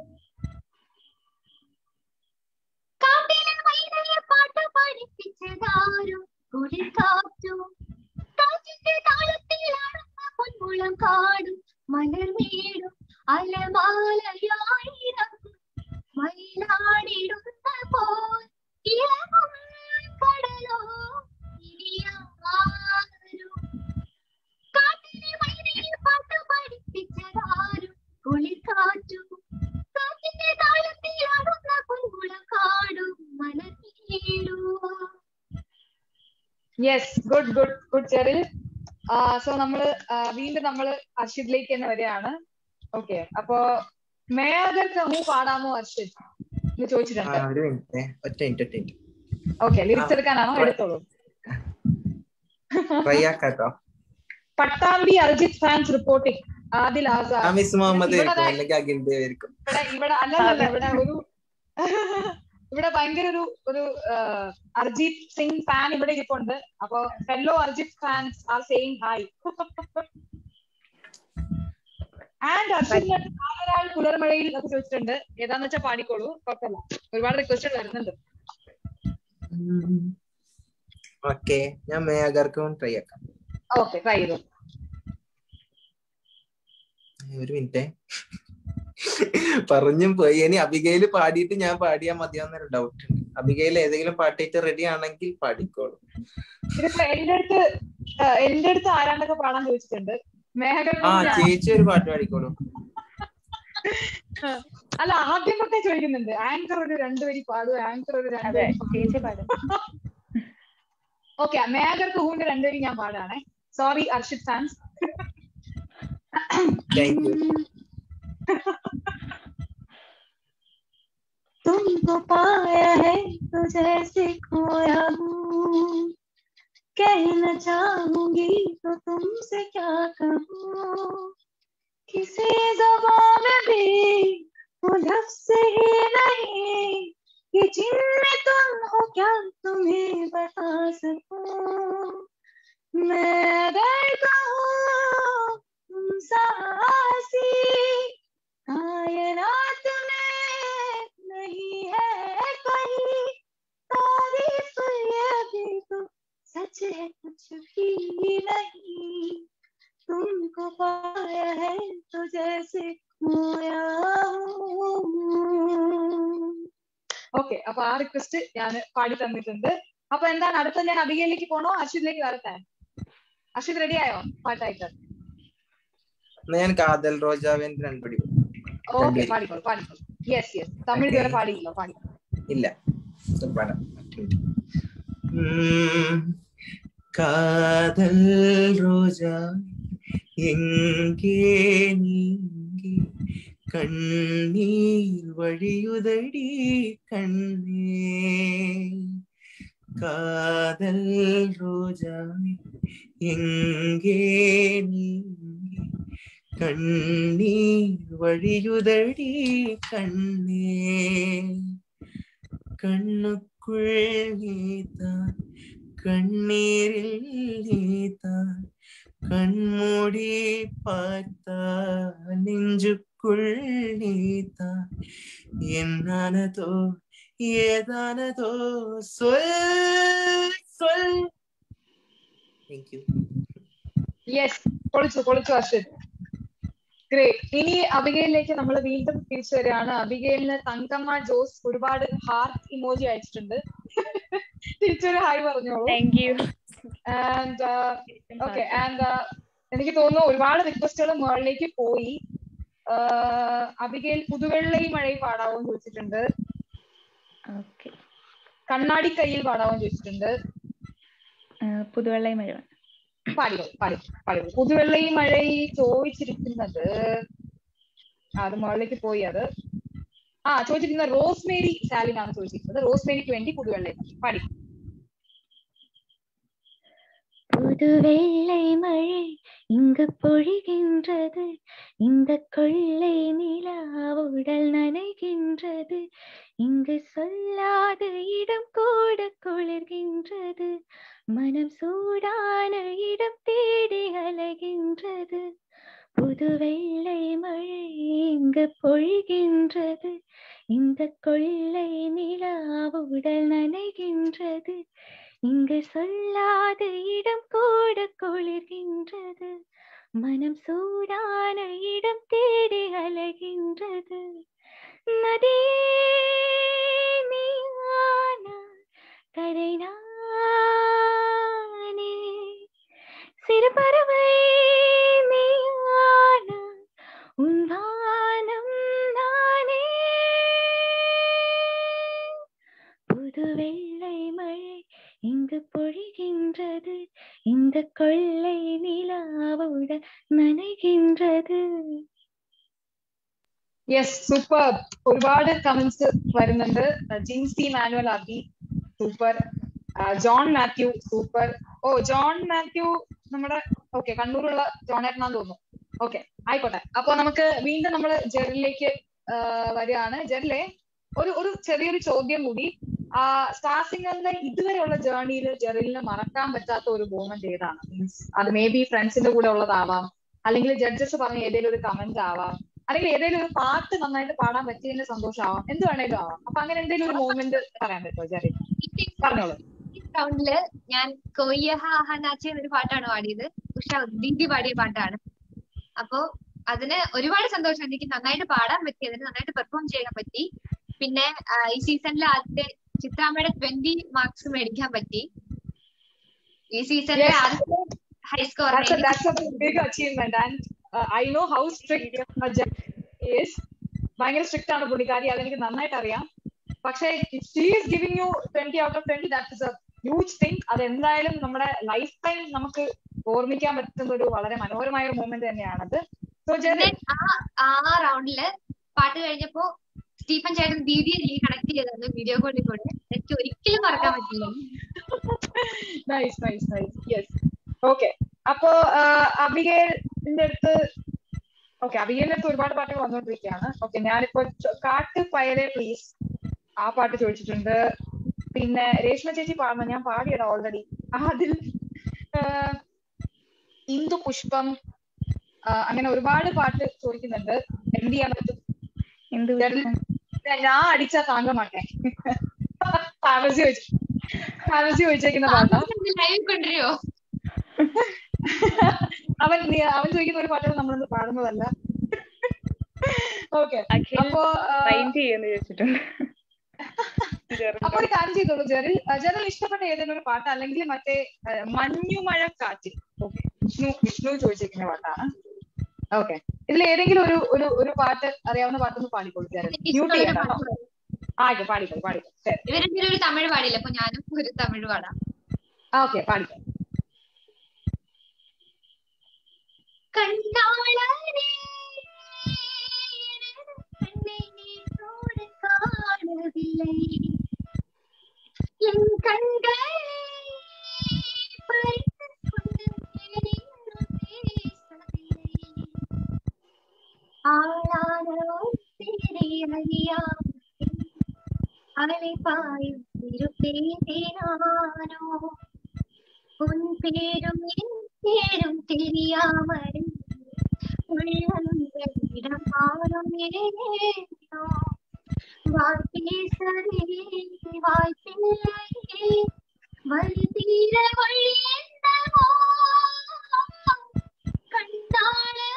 S3: കാട്ടിലെ മൈനയെ പാട്ട് പഠിപ്പിച്ചതാരും കുളിക്കാറ്റു കാറ്റിന്റെ താളത്തിലാടുന്ന പൊന്മുളം കാടും മലർമേടും അലമാലയായിരം മയിലാടിടുന്ന പോൽ ഇളകും കടലോ ഇനിയാരും കാട്ടിലെ മൈനയെ പാട്ട് പഠിപ്പിച്ചതാരും കുളിക്കാറ്റു കാറ്റിന്റെ താളത്തിലാടുന്ന പൊന്മുളം കാടും മലർമേടും
S1: yes good good good Jeril so നമ്മള് ആ, വീണ്ടും നമ്മള് അർഷിദിലേക്ക് തന്നെ വരികയാണ് ഓക്കെ അപ്പോ മേയർ കഹു പാടാമോ അർഷിദ് എന്ന്
S2: ആ
S1: ചോദിച്ചിട്ടുണ്ട്
S2: ഒരു മിനിറ്റ് ഒറ്റ മിനിറ്റ് ഒറ്റ മിനിറ്റ്
S1: ഓക്കെ ലിറിക്സ്
S2: ആ.
S1: എടുക്കാനാണോ എടുത്തോളൂ
S2: ട്രൈ ആക്കാട്ടോ
S1: പട്ടാമ്പി അർജിത് ഫാൻസ് റിപ്പോർട്ടിംഗ് ആദിൽ ആസാദ്
S2: ആ മിസ് മുഹമ്മദ്
S1: ഇവിടെ
S2: ആയിരിക്കും
S1: ദാ-
S2: അല്ലെങ്കിൽ അഖിൽ ദേവ് ആയിരിക്കും
S1: ഇവിടെ ഇവിടെ അല്ലല്ല ഇവിടെ ഒരു ഇവിടെ ഭയങ്കര ഒരു ഒരു അർജിത് സിംഗ് ഫാൻ ഇവിടെ ഇരിപ്പുണ്ട് അപ്പൊ fellow Arijit fans are saying hi and Arijit ഒരാൾ പുലർമഴയിൽ ഒക്കെ ചോദിച്ചിട്ടുണ്ട് ഏതാന്ന് വെച്ചാൽ പാടിക്കോളൂ കുഴപ്പമില്ല ഒരുപാട് റിക്വസ്റ്റ് വരുന്നുണ്ട്
S2: ഓക്കെ ഞാൻ മേഘർക്കും ട്രൈ ആക്കാം
S1: ഓക്കെ ട്രൈ ചെയ്തു
S2: ഒരു മിനിറ്റ് പറഞ്ഞും പോയി ഇനി അബികയില് പാടിയിട്ട് ഞാൻ പാടിയാ മതിയാന്നൊരു ഡൗട്ട് ഉണ്ട് അബികയിൽ ഏതെങ്കിലും പാട്ടിട്ട് റെഡി ആണെങ്കിൽ പാടിക്കോളൂ
S1: ഇതിപ്പോ എന്റെ അടുത്ത് എന്റെ അടുത്ത് ആരാണ്ടൊക്കെ പാടാൻ ചോദിച്ചിട്ടുണ്ട് മേഘർ
S2: ആ ചേച്ചി ഒരു പാട്ട് പാടിക്കോളൂ
S1: അല്ല ആദ്യം തൊട്ടേ ചോദിക്കുന്നുണ്ട് ആങ്കർ ഒരു രണ്ടുപേരി പാടും ആങ്കർ ഒരു
S4: അതെ
S1: രണ്ടുപേരി
S4: ചേച്ചി പാടും
S1: ഓക്കെ മേഘർ കുഹുവിന്റെ രണ്ടുപേരും ഞാൻ പാടാണേ sorry Arshith fans
S2: thank you
S5: तुमको पाया है तो जैसे खोया हूँ कहना चाहूंगी तो तुमसे क्या कहूँ किसी जबान में भी वो लफ्ज ही नहीं कि जिनमें तुम हो क्या तुम्हें बता सकूं मैं अगर कहूँ तुम साहसी कायनात में नहीं है कहीं तारीफ ये भी तो सच है कुछ भी नहीं तुमको पाया है तो जैसे खोया हूँ
S1: ഓക്കെ അപ്പൊ ആ റിക്വസ്റ്റ് ഞാൻ പാടി തന്നിട്ടുണ്ട് അപ്പൊ എന്താണ് അടുത്ത ഞാൻ അബികയിലേക്ക് പോണോ അശ്വിതിലേക്ക് വരട്ടെ അശ്വിത് റെഡി ആയോ പാട്ടായിട്ട്
S2: എന്നാ ഞാൻ കാതൽ റോജാവിന്റെ രണ്ടുപടി
S1: ഓക്കെ
S2: രണ്ടുപേരും.
S1: പാടിക്കോളൂ പാടിക്കോളൂ യെസ് യെസ് തമിഴ് ഇതുവരെ പാടിയില്ലോ പാടി
S2: ഇല്ല ഇത് പാടാം ഉം. കാതൽ ரோஜா எங்கே நீங்கி கண்ணீர் வழியுதடி கண்ணே காதல் ரோஜா எங்கே நீங்கி கண்ணீர் வழியுதடி கண்ணே கண்ணுக்குள் நீதான் கண்ணீரில் நீதான் கண்மூடி பார்த்தா நெஞ்சுக்குள் நீதான் என்னானதோ ஏதானதோ சொல் சொல் தேங்க்யூ
S1: യെസ് പൊളിച്ചു പൊളിച്ചു അശ്വിത് ഗ്രേറ്റ് ഇനി അബികയിലേക്ക് നമ്മൾ വീണ്ടും തിരിച്ചു വരികയാണ് അബികയിലിന് തങ്കമ്മ ജോസ് ഒരുപാട് ഹാർട്ട് ഇമോജി അയച്ചിട്ടുണ്ട് തിരിച്ചൊരു ഹായ് പറഞ്ഞോളൂ
S4: thank you
S1: and okay and എനിക്ക് തോന്നുന്നു ഒരുപാട് റിക്വസ്റ്റുകൾ മുകളിലേക്ക് പോയി ആഹ് അബികയിൽ പുതുവെള്ളയും മഴയും പാടാവോ എന്ന് ചോദിച്ചിട്ടുണ്ട്
S4: ഓക്കെ
S1: കണ്ണാടി കയ്യിൽ പാടാവോ എന്ന് ചോദിച്ചിട്ടുണ്ട്
S4: പുതുവെള്ളയും മഴ
S1: പാടിക്കോ പാടി പാടിക്കോ പുതുവെള്ളയും മഴയും ചോദിച്ചിരിക്കുന്നത് ആ, അത് മുകളിലേക്ക് പോയി അത് ആ ചോദിച്ചിരിക്കുന്ന റോസ്മേരി സാലിൻ ആണ് ചോദിച്ചിരിക്കുന്നത് റോസ്മേരിക്ക് വേണ്ടി പുതുവെള്ളയും മഴ. പാടി
S5: புது வெள்ளை மழை இங்கு பொழிகின்றது இந்த கொள்ளை நிலா உடல் நனைகின்றது இங்கு சொல்லாத இடம் கூட குளிர்கின்றது மனம் சூடான இடம் தேடி அலைகின்றது புது வெள்ளை மழை இங்கு பொழிகின்றது இந்த கொள்ளை நிலா உடல் நனைகின்றது இங்கு சொல்லாத இடம் கூட குளிர்கின்றது மனம் சூடான இடம் தேடி அலைகின்றது நதியே நீயானால் கரை நானே சிறு பறவை நீயானால் உன் வானம் நானே புது வெள்ளை மழை இங்கு பொழிகின்றது இந்த கொள்ளை நிலாவுடன் നനകിன்றது
S1: യെസ് സൂപ്പർ ഒരുപാട് കമന്റ്സ് വരുന്നുണ്ട് ജിൻസി മാനുവൽ ആക്കി സൂപ്പർ ജോൺ മാത്യു സൂപ്പർ ഓ ജോൺ മാത്യു നമ്മുടെ ഓക്കെ കണ്ണൂരുള്ള ജോൺ ഏട്ടനാന്ന് തോന്നുന്നു ഓക്കെ ആയിക്കോട്ടെ അപ്പൊ നമുക്ക് വീണ്ടും നമ്മൾ ജെറിലേക്ക് വരികയാണ് ജെറിലെ ഒരു ഒരു ചെറിയൊരു ചോദ്യം കൂടി ആ സ്റ്റാർ സിംഗറിന്റെ ഇതുവരെയുള്ള ജേർണിയിൽ ജെറിലിന് മറക്കാൻ പറ്റാത്ത ഒരു മൂമെന്റ് ഏതാണ് മീൻസ് അത് മേ ബി ഫ്രണ്ട്സിന്റെ കൂടെ ഉള്ളതാവാം അല്ലെങ്കിൽ ജഡ്ജസ് പറഞ്ഞ ഏതെങ്കിലും ഒരു കമന്റ് ആവാം അല്ലെങ്കിൽ ഏതെങ്കിലും ഒരു പാട്ട് നന്നായിട്ട് പാടാൻ പറ്റിയതിന്റെ സന്തോഷമാവാം എന്ത് വേണേലും ആവാം അപ്പൊ അങ്ങനെ എന്തെങ്കിലും ഒരു മൂമെന്റ് പറയാൻ പറ്റുമോ ജെറിൽ പറഞ്ഞോളൂ
S3: റൗണ്ടില് ഞാൻ കൊയ്യഹ അഹനാച്ചി എന്നൊരു പാട്ടാണ് പാടിയത് ഉഷ ദീദി പാടിയ പാട്ടാണ് അപ്പോ അതിന് ഒരുപാട് സന്തോഷം എനിക്ക് നന്നായിട്ട് പാടാൻ പറ്റി അതിന് നന്നായിട്ട് പെർഫോം ചെയ്യാൻ പറ്റി പിന്നെ ആ, ഈ സീസണിലെ ആദ്യത്തെ ചിത്രാമ്മയുടെ ട്വന്റി മാർക്സ് മേടിക്കാൻ പറ്റി ഈ സീസണിലെ
S1: Yes.
S3: ആദ്യത്തെ high score
S1: That's a, that's a big achievement and uh, I know how strict a judge is. ഭയങ്കര സ്ട്രിക്റ്റ് ആണ് പുള്ളിക്കാരി അതെനിക്ക് നന്നായിട്ട് അറിയാം പക്ഷേ she is giving you twenty out of twenty that is a huge thing അത് എന്തായാലും നമ്മുടെ ലൈഫ് ടൈം നമുക്ക് ഓർമ്മിക്കാൻ പറ്റുന്ന ഒരു വളരെ മനോഹരമായ ഒരു മൂമെന്റ് തന്നെയാണത് സോ ജെറി
S3: ആ ആ റൗണ്ടില് പാട്ട് കഴിഞ്ഞപ്പോ സ്റ്റീഫൻ ചേട്ടൻ ദീദിയെ എനിക്ക് കണക്ട് ചെയ്തത് വീഡിയോ കോളിൽ കൂടെ എനിക്ക് ഒരിക്കലും മറക്കാൻ പറ്റില്ല
S1: nice nice nice yes okay അപ്പോ അബികേലിന്റെ അടുത്ത് ഓക്കെ അബികേലിന്റെ അടുത്ത് ഒരുപാട് പാട്ടുകൾ വന്നുകൊണ്ടിരിക്കുകയാണ് ഓക്കെ ഞാനിപ്പോ ചോ- കാട്ട് പയരെ പ്ലീസ് ആ പാട്ട് ചോദിച്ചിട്ടുണ്ട് പിന്നെ രേഷ്മ ചേച്ചി പാടുന്ന ഞാൻ പാടിയടാ ഓൾറെഡി അതിൽ ആഹ്, ഇന്ദു പുഷ്പം ആഹ്, അങ്ങനെ ഒരുപാട് പാട്ട് ചോദിക്കുന്നുണ്ട് എന്ത് ചെയ്യാൻ പറ്റും
S4: എന്ത്
S1: ജെറിൽ
S4: വിഷയം?
S1: ഞാൻ അടിച്ച താങ്ക മാട്ടെ താമസി ചോദിച്ചു താമസി ചോദിച്ചേക്കുന്ന പാട്ടാ
S3: ലൈവ് കൊണ്ടുവരുമോ
S1: അവൻ നീ- അവൻ ചോദിക്കുന്ന ഒരു പാട്ടാണ് നമ്മളൊന്ന് പാടുന്നതല്ല ഓക്കെ
S4: അഖിൽ
S1: അപ്പോ ആ,
S4: മൈൻഡ് ചെയ്യുമെന്ന് ചോദിച്ചിട്ടുണ്ട് ജെറിൽ
S1: അപ്പൊ ഒരു കാര്യം ചെയ്തോളൂ ജെറിൽ ആ, ജെറിൽ ഇഷ്ടപ്പെട്ട ഏതെങ്കിലും ഒരു പാട്ട് അല്ലെങ്കിൽ മറ്റേ ആ, മഞ്ഞുമഴ കാറ്റ് ഓക്കെ വിഷ്ണു വിഷ്ണു ചോദിച്ചിരിക്കുന്ന പാട്ടാണ് ഓക്കെ ഇതിൽ ഏതെങ്കിലും ഒരു ഒരു ഒരു പാട്ട് അറിയാവുന്ന പാട്ടൊന്ന് പാടിക്കോളൂ ജെറിൽ മ്യൂട്ട് ചെയ്യണ്ട കേട്ടോ. ആയിക്കോ പാടിക്കോ പാടിക്കോ ശരി
S3: ഇവരെന്തെങ്കിലും ഒരു തമിഴ് പാടില്ല അപ്പൊ ഞാനും ഒരു തമിഴ് പാടാം
S1: ആ ഓക്കെ പാടിക്കോ
S3: കണ്ണാളനെ കണ്ണை நீரோடு காணவில்லை என் கண்கள் பறித்துக் கொண்டு வேறென்றும் பேசவில்லை ஆளானோ தேரை அறியாமல் அலைபாயும் இருப்பேனானோ உன் பேரும் என் பேரும் தெரியாமல் உள்ளங்களிடம் மாறும் ஏனோ வாய் பேசவே வாய்ப்பில்லை வழி தீர வழி என்னவோ கண்டாளனே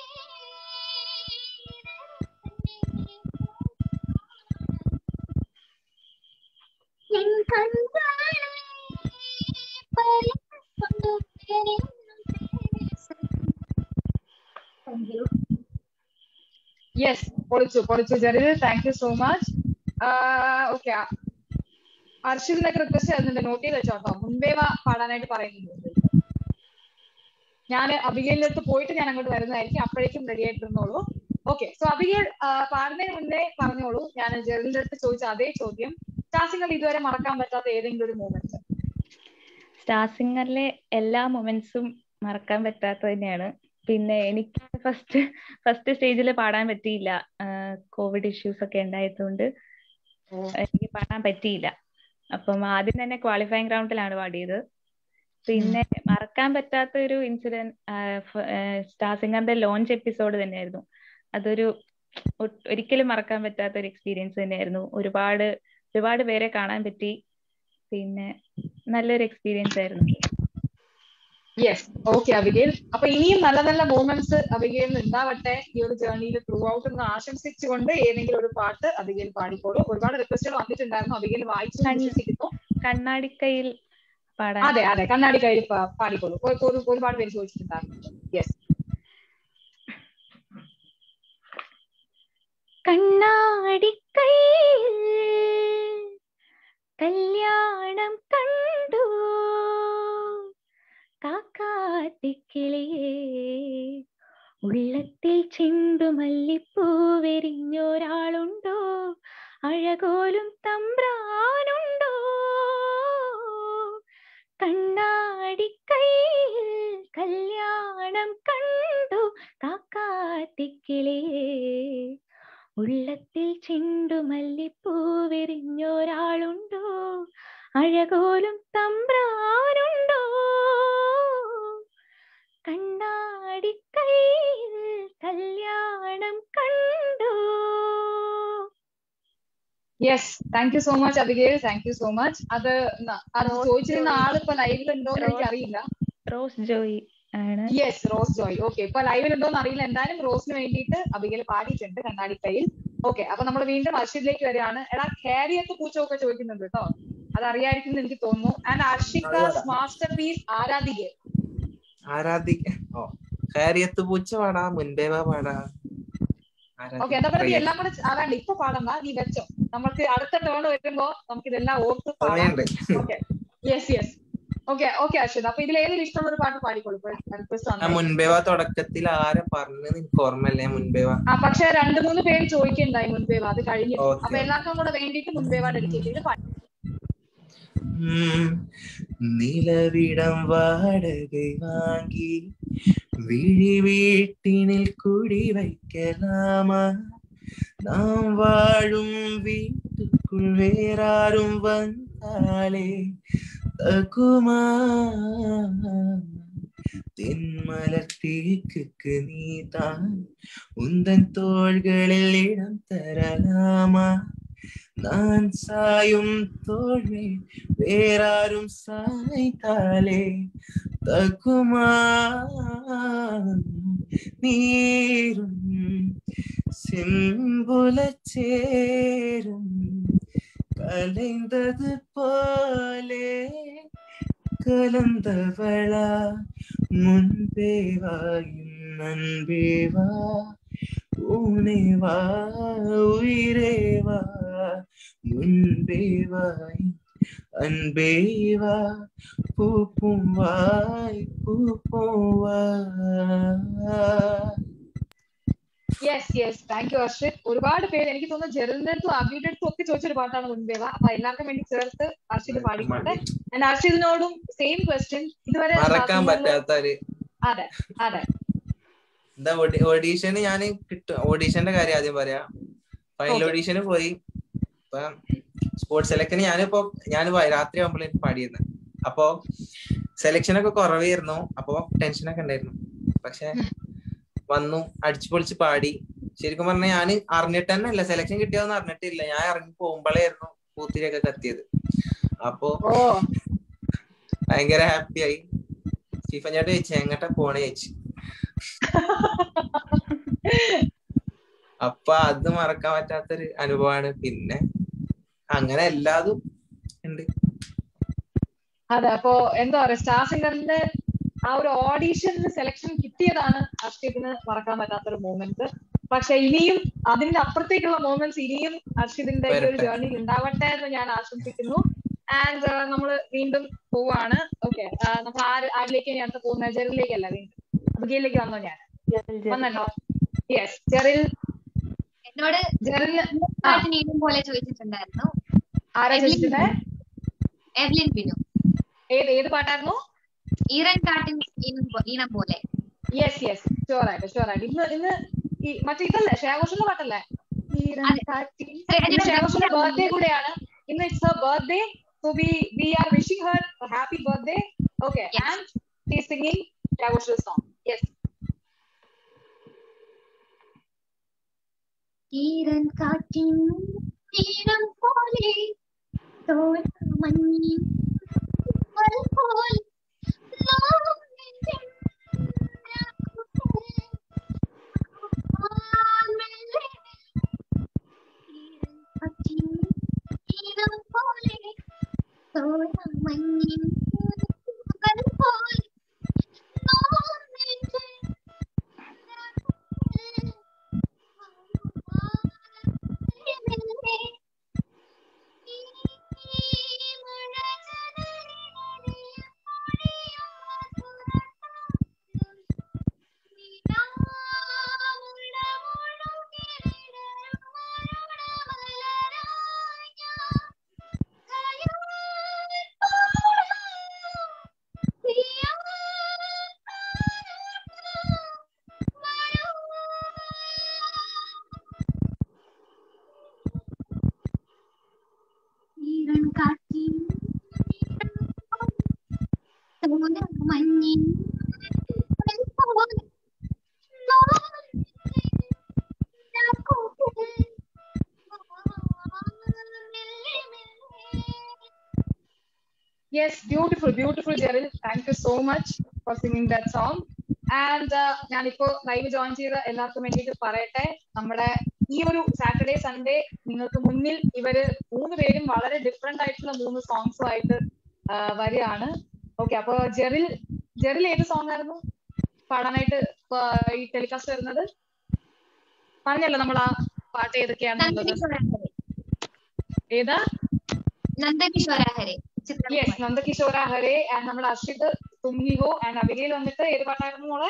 S3: என் கண்களை பறித்துக் கொண்டு வேறென்றும் பேச Thank you.
S1: യെസ് പൊളിച്ചു പൊളിച്ചു Jeril thank you so much okay അർഷിദിനൊക്കെ റിക്വസ്റ്റ് ചെയ്യുന്നുണ്ട് നോട്ട് ചെയ്ത് വെച്ചോട്ടോ മുൻപേ വാ പാടാനായിട്ട് പറയുന്നുണ്ട് ഞാൻ അബികയിലിന്റെ അടുത്ത് പോയിട്ട് ഞാൻ അങ്ങോട്ട് വരുന്നതായിരിക്കും അപ്പോഴേക്കും റെഡി ആയിട്ടിരുന്നോളൂ ഓക്കെ സോ അബികയിൽ പാടുന്നതിന് മുന്നേ പറഞ്ഞോളൂ ഞാൻ ജെറിലിന്റെ അടുത്ത് ചോദിച്ച അതേ ചോദ്യം സ്റ്റാസിങ്ങൾ ഇതുവരെ മറക്കാൻ പറ്റാത്ത ഏതെങ്കിലും ഒരു മൂമെന്റ്
S4: സ്റ്റാർ സിംഗറിലെ എല്ലാ മൊമെന്റ്സും മറക്കാൻ പറ്റാത്തത് തന്നെയാണ് പിന്നെ എനിക്ക് ഫസ്റ്റ് ഫസ്റ്റ് സ്റ്റേജിൽ പാടാൻ പറ്റിയില്ല കോവിഡ് ഇഷ്യൂസ് ഒക്കെ ഉണ്ടായതുകൊണ്ട് എനിക്ക് പാടാൻ പറ്റിയില്ല അപ്പം ആദ്യം തന്നെ ക്വാളിഫയിങ് റൗണ്ടിലാണ് പാടിയത് പിന്നെ മറക്കാൻ പറ്റാത്ത ഒരു ഇൻസിഡന്റ് സ്റ്റാർ സിംഗറിന്റെ ലോഞ്ച് എപ്പിസോഡ് തന്നെയായിരുന്നു അതൊരു ഒ- ഒരിക്കലും മറക്കാൻ പറ്റാത്ത ഒരു എക്സ്പീരിയൻസ് തന്നെയായിരുന്നു ഒരുപാട് ഒരുപാട് പേരെ കാണാൻ പറ്റി പിന്നെ നല്ലൊരു എക്സ്പീരിയൻസ് ആയിരുന്നു
S1: യെസ് ഓക്കെ അബിഗേൽ അപ്പൊ ഇനിയും നല്ല നല്ല മൂമെന്റ്സ് അബിഗേലിന് ഉണ്ടാവട്ടെ ഈ ഒരു ജേർണിയിൽ ത്രൂ ഔട്ട് എന്ന് ആശംസിച്ചുകൊണ്ട് ഏതെങ്കിലും ഒരു പാട്ട് അബിഗേൽ പാടിക്കോളൂ ഒരുപാട് റിക്വസ്റ്റുകൾ വന്നിട്ടുണ്ടായിരുന്നു അബിഗേൽ വായിച്ചു
S4: കൺ-
S1: വിശ്വസിക്കുന്നു
S4: കണ്ണാടിക്കൈയിൽ പാടാൻ
S1: അതെ അതെ കണ്ണാടി കയ്യിൽ പാ- പാടിക്കോളൂ ഒരു- ഒരു- ഒരുപാട് പേര് ചോദിച്ചിട്ടുണ്ടായിരുന്നു യെസ്
S5: കണ്ണാടിക്കൈയിൽ കല്യാണം കണ്ടു കാക്കാത്തിക്കിളിയേ ഉള്ളത്തിൽ ചെണ്ടുമല്ലിപ്പൂവെരിഞ്ഞൊരാളുണ്ടോ അഴകോലും തമ്പ്രാനുണ്ടോ കണ്ണാടിക്കൈയിൽ കല്യാണം കണ്ടു കാക്കാത്തിക്കിളിയേ ഉള്ളത്തിൽ ചെണ്ടുമല്ലിപ്പൂ വിരിഞ്ഞൊരാളുണ്ടോ അഴകോലും തമ്പ്രാനുണ്ടോ കണ്ണാടിക്കൈയിൽ കല്യാണം കണ്ടോ
S1: yes thank you so much Abigail thank you so much അത് ന- അത്
S5: റോസ്
S1: ചോദിച്ചിരുന്ന
S5: ജോയ്.
S1: ആള് ഇപ്പൊ ലൈവിൽ ഉണ്ടോ എന്ന് എനിക്ക്
S5: റോസ്
S1: അറിയില്ല
S5: റോസ് ജോയി ആണ്
S1: യെസ് റോസ് ജോയ് ഓക്കെ ഇപ്പൊ ലൈവിൽ ഉണ്ടോ എന്ന് അറിയില്ല എന്തായാലും റോസിന് വേണ്ടിയിട്ട് അബിഗേൽ പാടിയിട്ടുണ്ട് കണ്ണാടിക്കൈയിൽ ഓക്കെ അപ്പൊ നമ്മൾ വീണ്ടും അർഷിദിലേക്ക് വരികയാണ് എടാ ഖേരിയത്ത് പൂച്ചൊക്കെ ചോദിക്കുന്നുണ്ട് കേട്ടോ അത് അറിയായിരിക്കും എന്ന് എനിക്ക് തോന്നുന്നു ആൻഡ് അർഷിക മാസ്റ്റർ പീസ് ആരാധിക
S2: ആരാധിക്ക ഓ ഹാരിയത്ത് പൂച്ച പാടാ മുൻപേ വാ പാടാ
S1: ഓക്കെ എന്താ പറയുക എല്ലാം കൂടെ ച- ആ വേണ്ട ഇപ്പൊ പാടണ്ട നീ വെച്ചോ നമുക്ക് അടുത്ത ടേൺ വരുമ്പോ നമുക്ക് ഇതെല്ലാം ഓർത്ത് പാടാം
S2: സമയമുണ്ട്
S1: okay yes yes okay okay Arshid അപ്പൊ ഇതിൽ ഏതൊരു ഇഷ്ടമുള്ള ഒരു പാട്ട് പാടിക്കോളൂ ഇപ്പൊ റിക്വസ്റ്റ്
S2: ആ
S1: വന്നത്
S2: മുൻപേ വാ തുടക്കത്തിൽ ആരെ പറഞ്ഞത് എനിക്ക് ഓർമ്മല്ലേ മുൻപേ വാ
S1: ആ പക്ഷെ രണ്ടു മൂന്ന് പേര് ചോദിക്കണ്ടായി മുൻപേവ അത് കഴിഞ്ഞു
S2: Okay.
S1: അപ്പൊ എല്ലാവർക്കും കൂടെ വേണ്ടിയിട്ട് മുൻപേവ ഡെഡിക്കേറ്റ് ചെയ്ത് പാടി
S2: ഉം. നിലവിടം വാടകை വാങ്ങി വിഴി വീട്ടിനിൽ കുടി வைக்கலாமா நாம் வாழும் வீட்டுக்குள் வேறாரும் வந்தாலே தகுமா தென்மலர் தேக்குக்கு நீதான் உந்தன் தோள்களில் இடம் தரலாமா நான் சாயும் தோல்வி வேறாரும் சாய்த்தாலே தகுமா நீரும் செம்புலச் சேரும் கலைந்தது போலே கலந்தவளா முன்பேவாயும் அன்பேவா ஊனேவா உயிரேவா முன்பேவாய் அன்பேவா பூப்பும் வாய் பூப்பும் வா
S1: yes yes thank you Arshid ഒരുപാട് പേര് എനിക്ക് തോന്നുന്നു ജെറിന്റെ അടുത്തും അബിയുടെ അടുത്തും ഒക്കെ ചോദിച്ചൊരു പാട്ടാണ് മുൻപേവ അപ്പൊ എല്ലാവർക്കും വേണ്ടി ചേർത്ത് അർഷിത് പാടിക്കൊണ്ട് ആൻഡ് അർഷിദിനോടും സെയിം ക്വസ്റ്റ്യൻ ഇതുവരെ
S2: മറക്കാൻ
S1: starting ല്
S2: പറ്റാത്തൊരു
S1: അതെ അതെ
S2: എന്താ ഓഡീഷന് ഞാൻ കിട്ടും ഓഡീഷന്റെ കാര്യം ആദ്യം പറയാം ഫൈനൽ
S1: Okay.
S2: ഓഡീഷന് പോയി ഇപ്പൊ സ്പോർട്സ് സെലക്ഷന് ഞാനിപ്പോ ഞാൻ രാത്രി ആകുമ്പോഴേ പാടിയിരുന്നത് അപ്പോ സെലക്ഷൻ ഒക്കെ കുറവായിരുന്നു അപ്പോ ടെൻഷനൊക്കെ ഉണ്ടായിരുന്നു പക്ഷെ വന്നു അടിച്ചു പൊളിച്ച് പാടി ശരിക്കും പറഞ്ഞാൽ ഞാൻ അറിഞ്ഞിട്ട് തന്നെ അല്ല സെലക്ഷൻ കിട്ടിയതെന്ന് അറിഞ്ഞിട്ടില്ല ഞാൻ ഇറങ്ങി പോകുമ്പോഴായിരുന്നു പൂത്തിരിയൊക്കെ കത്തിയത് അപ്പോ
S1: ഓ
S2: ഭയങ്കര ഹാപ്പി ആയി സ്റ്റീഫൻ ചേട്ടൻ ചോദിച്ചു എങ്ങട്ടാ പോണേ ചോദിച്ചു അപ്പൊ അത് മറക്കാൻ പറ്റാത്തൊരു അനുഭവമാണ് പിന്നെ അങ്ങനെ എല്ലാതും ഉണ്ട്
S1: അതെ അപ്പോ എന്താ പറയാ സ്റ്റാർ സിംഗറിന്റെ ആ ഒരു ഓഡീഷനിൽ സെലക്ഷൻ കിട്ടിയതാണ് അർഷിദിന് മറക്കാൻ പറ്റാത്തൊരു മൂമെന്റ് പക്ഷെ ഇനിയും അതിന്റെ അപ്പുറത്തേക്കുള്ള മൂമെന്റ്സ് ഇനിയും അർഷിദിന്റെ ഈ ഒരു
S2: വരട്ടെ.
S1: ജേർണിയിൽ ഉണ്ടാവട്ടെ എന്ന് ഞാൻ ആശംസിക്കുന്നു ആൻഡ് നമ്മൾ വീണ്ടും പോവാണ് ഓക്കെ നമ്മൾ ആര് ആരിലേക്ക് ഇനി അടുത്ത് പോകുന്നത് ജെറിലേക്കല്ല വീണ്ടും അബിഗയിലേക്ക് വന്നോ ഞാൻ വന്നല്ലോ യെസ് ജെറിൽ
S3: എന്നോട്
S1: ജെറിൽ
S3: പാട്ട് നീളും പോലെ ചോദിച്ചിട്ടുണ്ടായിരുന്നു
S1: ആരാ ചോദിച്ചത്
S3: എവ്ലിൻ ബിനു
S1: ഏത് ഏത് പാട്ടായിരുന്നു
S3: ഈറൻ കാട്ടിൻ ഈണം പോ- ഈണം പോലെ
S1: യെസ് യെസ് ഷുവർ ആയിട്ട് ഷുവർ ആയിട്ട് ഇന്ന് ഇന്ന് ഈ മറ്റേ ഇതല്ലേ ഷേഘോഷിന്റെ പാട്ടല്ലേ
S3: അതെ.
S1: ഷേഘോഷിന്റെ ബർത്ത്ഡേ കൂടെയാണ് ഇന്ന് it's her birthday so we we are wishing her happy birthday okay
S3: Yes.
S1: And she singing ഷേഘോഷിന്റെ സോങ് യെസ്
S3: ഈറൻ കാറ്റിൻ ഈണം പോലെ തോൽമഞ്ഞിൻ വൽ പോൽ ലോകം നെഞ്ചിൽ ആമെല്ലെ. ഈറൻ കാറ്റിൻ ഈണം പോലെ തോൽമഞ്ഞിൻ വൽ പോൽ ലോകം നെഞ്ചിൽ മഞ്ഞിൻ
S1: yes beautiful beautiful Jeril thank you so much for singing that song and ഞാനിപ്പോ ലൈവ് ജോയിൻ ചെയ്ത എല്ലാവർക്കും വേണ്ടിയിട്ട് പറയട്ടെ നമ്മുടെ ഈ ഒരു സാറ്റർഡേ സൺഡേ നിങ്ങൾക്ക് മുന്നിൽ ഇവര് മൂന്ന് പേരും വളരെ ഡിഫറെന്റ് ആയിട്ടുള്ള മൂന്ന് സോങ്സും ആയിട്ട് ആ, വരികയാണ് ഓക്കെ അപ്പൊ ജെറിൽ ജെറിൽ ഏത് സോങ് ആയിരുന്നു പാടാനായിട്ട് ഇപ്പൊ ഈ ടെലികാസ്റ്റ് വരുന്നത് പറഞ്ഞല്ലോ നമ്മൾ ആ പാട്ട് ഏതൊക്കെയാണെന്നുള്ളത്
S3: നന്ദകിശോരാഹരെ
S1: ഏതാ
S3: നന്ദകിശോരാഹരെ ചിത്രം
S1: യെസ് നന്ദകിശോര ഹരെ ആൻഡ് നമ്മുടെ അർഷിത് തുമ്മിവോ ആൻഡ് അബികയിൽ വന്നിട്ട് ഏത് പാട്ടായിരുന്നു മോളെ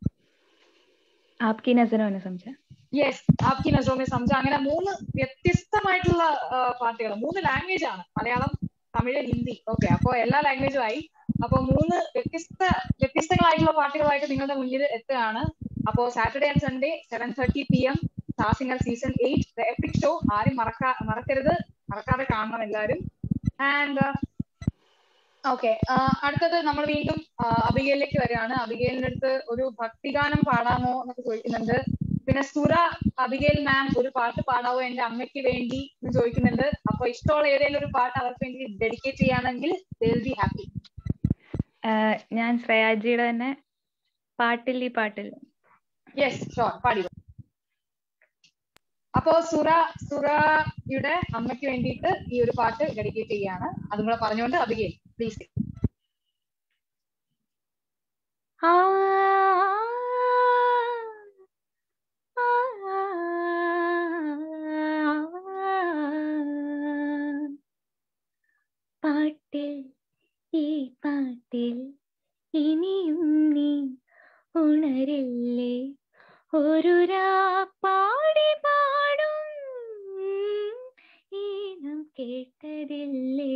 S5: आपकी नजरों ने समझा
S1: യെസ് ആപ്കി നസോമെ സംജ അങ്ങനെ മൂന്ന് വ്യത്യസ്തമായിട്ടുള്ള പാട്ടുകൾ മൂന്ന് ലാംഗ്വേജ് ആണ് മലയാളം തമിഴ് ഹിന്ദി ഓക്കെ അപ്പൊ എല്ലാ ലാംഗ്വേജും ആയി അപ്പൊ മൂന്ന് വ്യത്യസ്ത വ്യത്യസ്തങ്ങളായിട്ടുള്ള പാട്ടുകളായിട്ട് നിങ്ങളുടെ മുന്നിൽ എത്തുകയാണ് അപ്പോ Saturday and Sunday seven thirty P M സാസിംഗർ season eight the epic show ആരും മറക്കാ മറക്കരുത് മറക്കാതെ കാണണം എല്ലാവരും ആൻഡ് ഓക്കെ അടുത്തത് നമ്മൾ വീണ്ടും അബികയിലേക്ക് വരികയാണ് അബികയിലിന്റെ അടുത്ത് ഒരു ഭക്തിഗാനം പാടാമോ എന്നൊക്കെ ചോദിക്കുന്നുണ്ട് പിന്നെ സുര അബികേൽ മാം ഒരു പാട്ട് പാടാവോ എന്റെ അമ്മയ്ക്ക് വേണ്ടി എന്ന് ചോദിക്കുന്നുണ്ട് അപ്പൊ ഇഷ്ടമുള്ള ഏതെങ്കിലും ഒരു പാട്ട് അവർക്ക് വേണ്ടി ഡെഡിക്കേറ്റ് ചെയ്യുകയാണെങ്കിൽ ബി ഹാപ്പി
S5: ആഹ് ഞാൻ ശ്രേയാജിയുടെ തന്നെ പാട്ടിൽ ഈ പാട്ടിൽ
S1: യെസ് ഷോർ പാടി അപ്പോ സുര സുരയുടെ അമ്മയ്ക്ക് വേണ്ടിയിട്ട് ഈ ഒരു പാട്ട് ഡെഡിക്കേറ്റ് ചെയ്യാണ് അതും കൂടെ പറഞ്ഞുകൊണ്ട് അബികേൽ പ്ലീസ്
S5: ആ പാട്ടിൽ ഈ പാട്ടിൽ ഇനിയും നീ ഉണരില്ലേ ഒരു രാ പാടി പാടും ഈണം കേട്ടതില്ലേ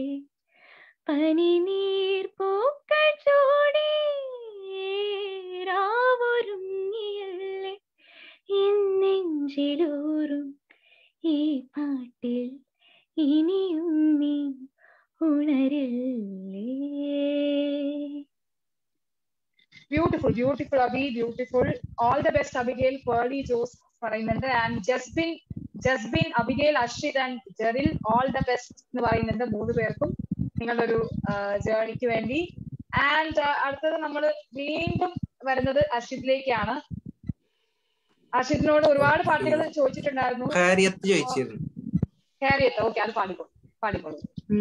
S5: പനിനീർ പൂക്കൾ ചൂടി രാവൊരുങ്ങിയല്ലേ എന്നെഞ്ചിലൂറും ഈ പാട്ടിൽ ഇനിയും നീ ഉണരില്ലേ
S1: beautiful beautiful Abi beautiful all the best Abigail Pearly Jose പറയുന്നുണ്ട് and Jasbin Jasbin Abigail Arshid and Jeril all the best എന്ന് പറയുന്നുണ്ട് മൂന്ന് പേർക്കും നിങ്ങളുടെ ഒരു ജേർണിക്ക് വേണ്ടി ആൻഡ് അടുത്തത് നമ്മൾ വീണ്ടും വരുന്നത് അർഷിദിലേക്കാണ് അർഷിദിനോട് ഒരുപാട് പാട്ടുകൾ ചോദിച്ചിട്ടുണ്ടായിരുന്നു
S2: ഹാരിയത്ത് ചോദിച്ചിരുന്നു
S1: കാരിയത്ത് ഓക്കെ അത് പാടിക്കോളൂ പാടിക്കോളൂ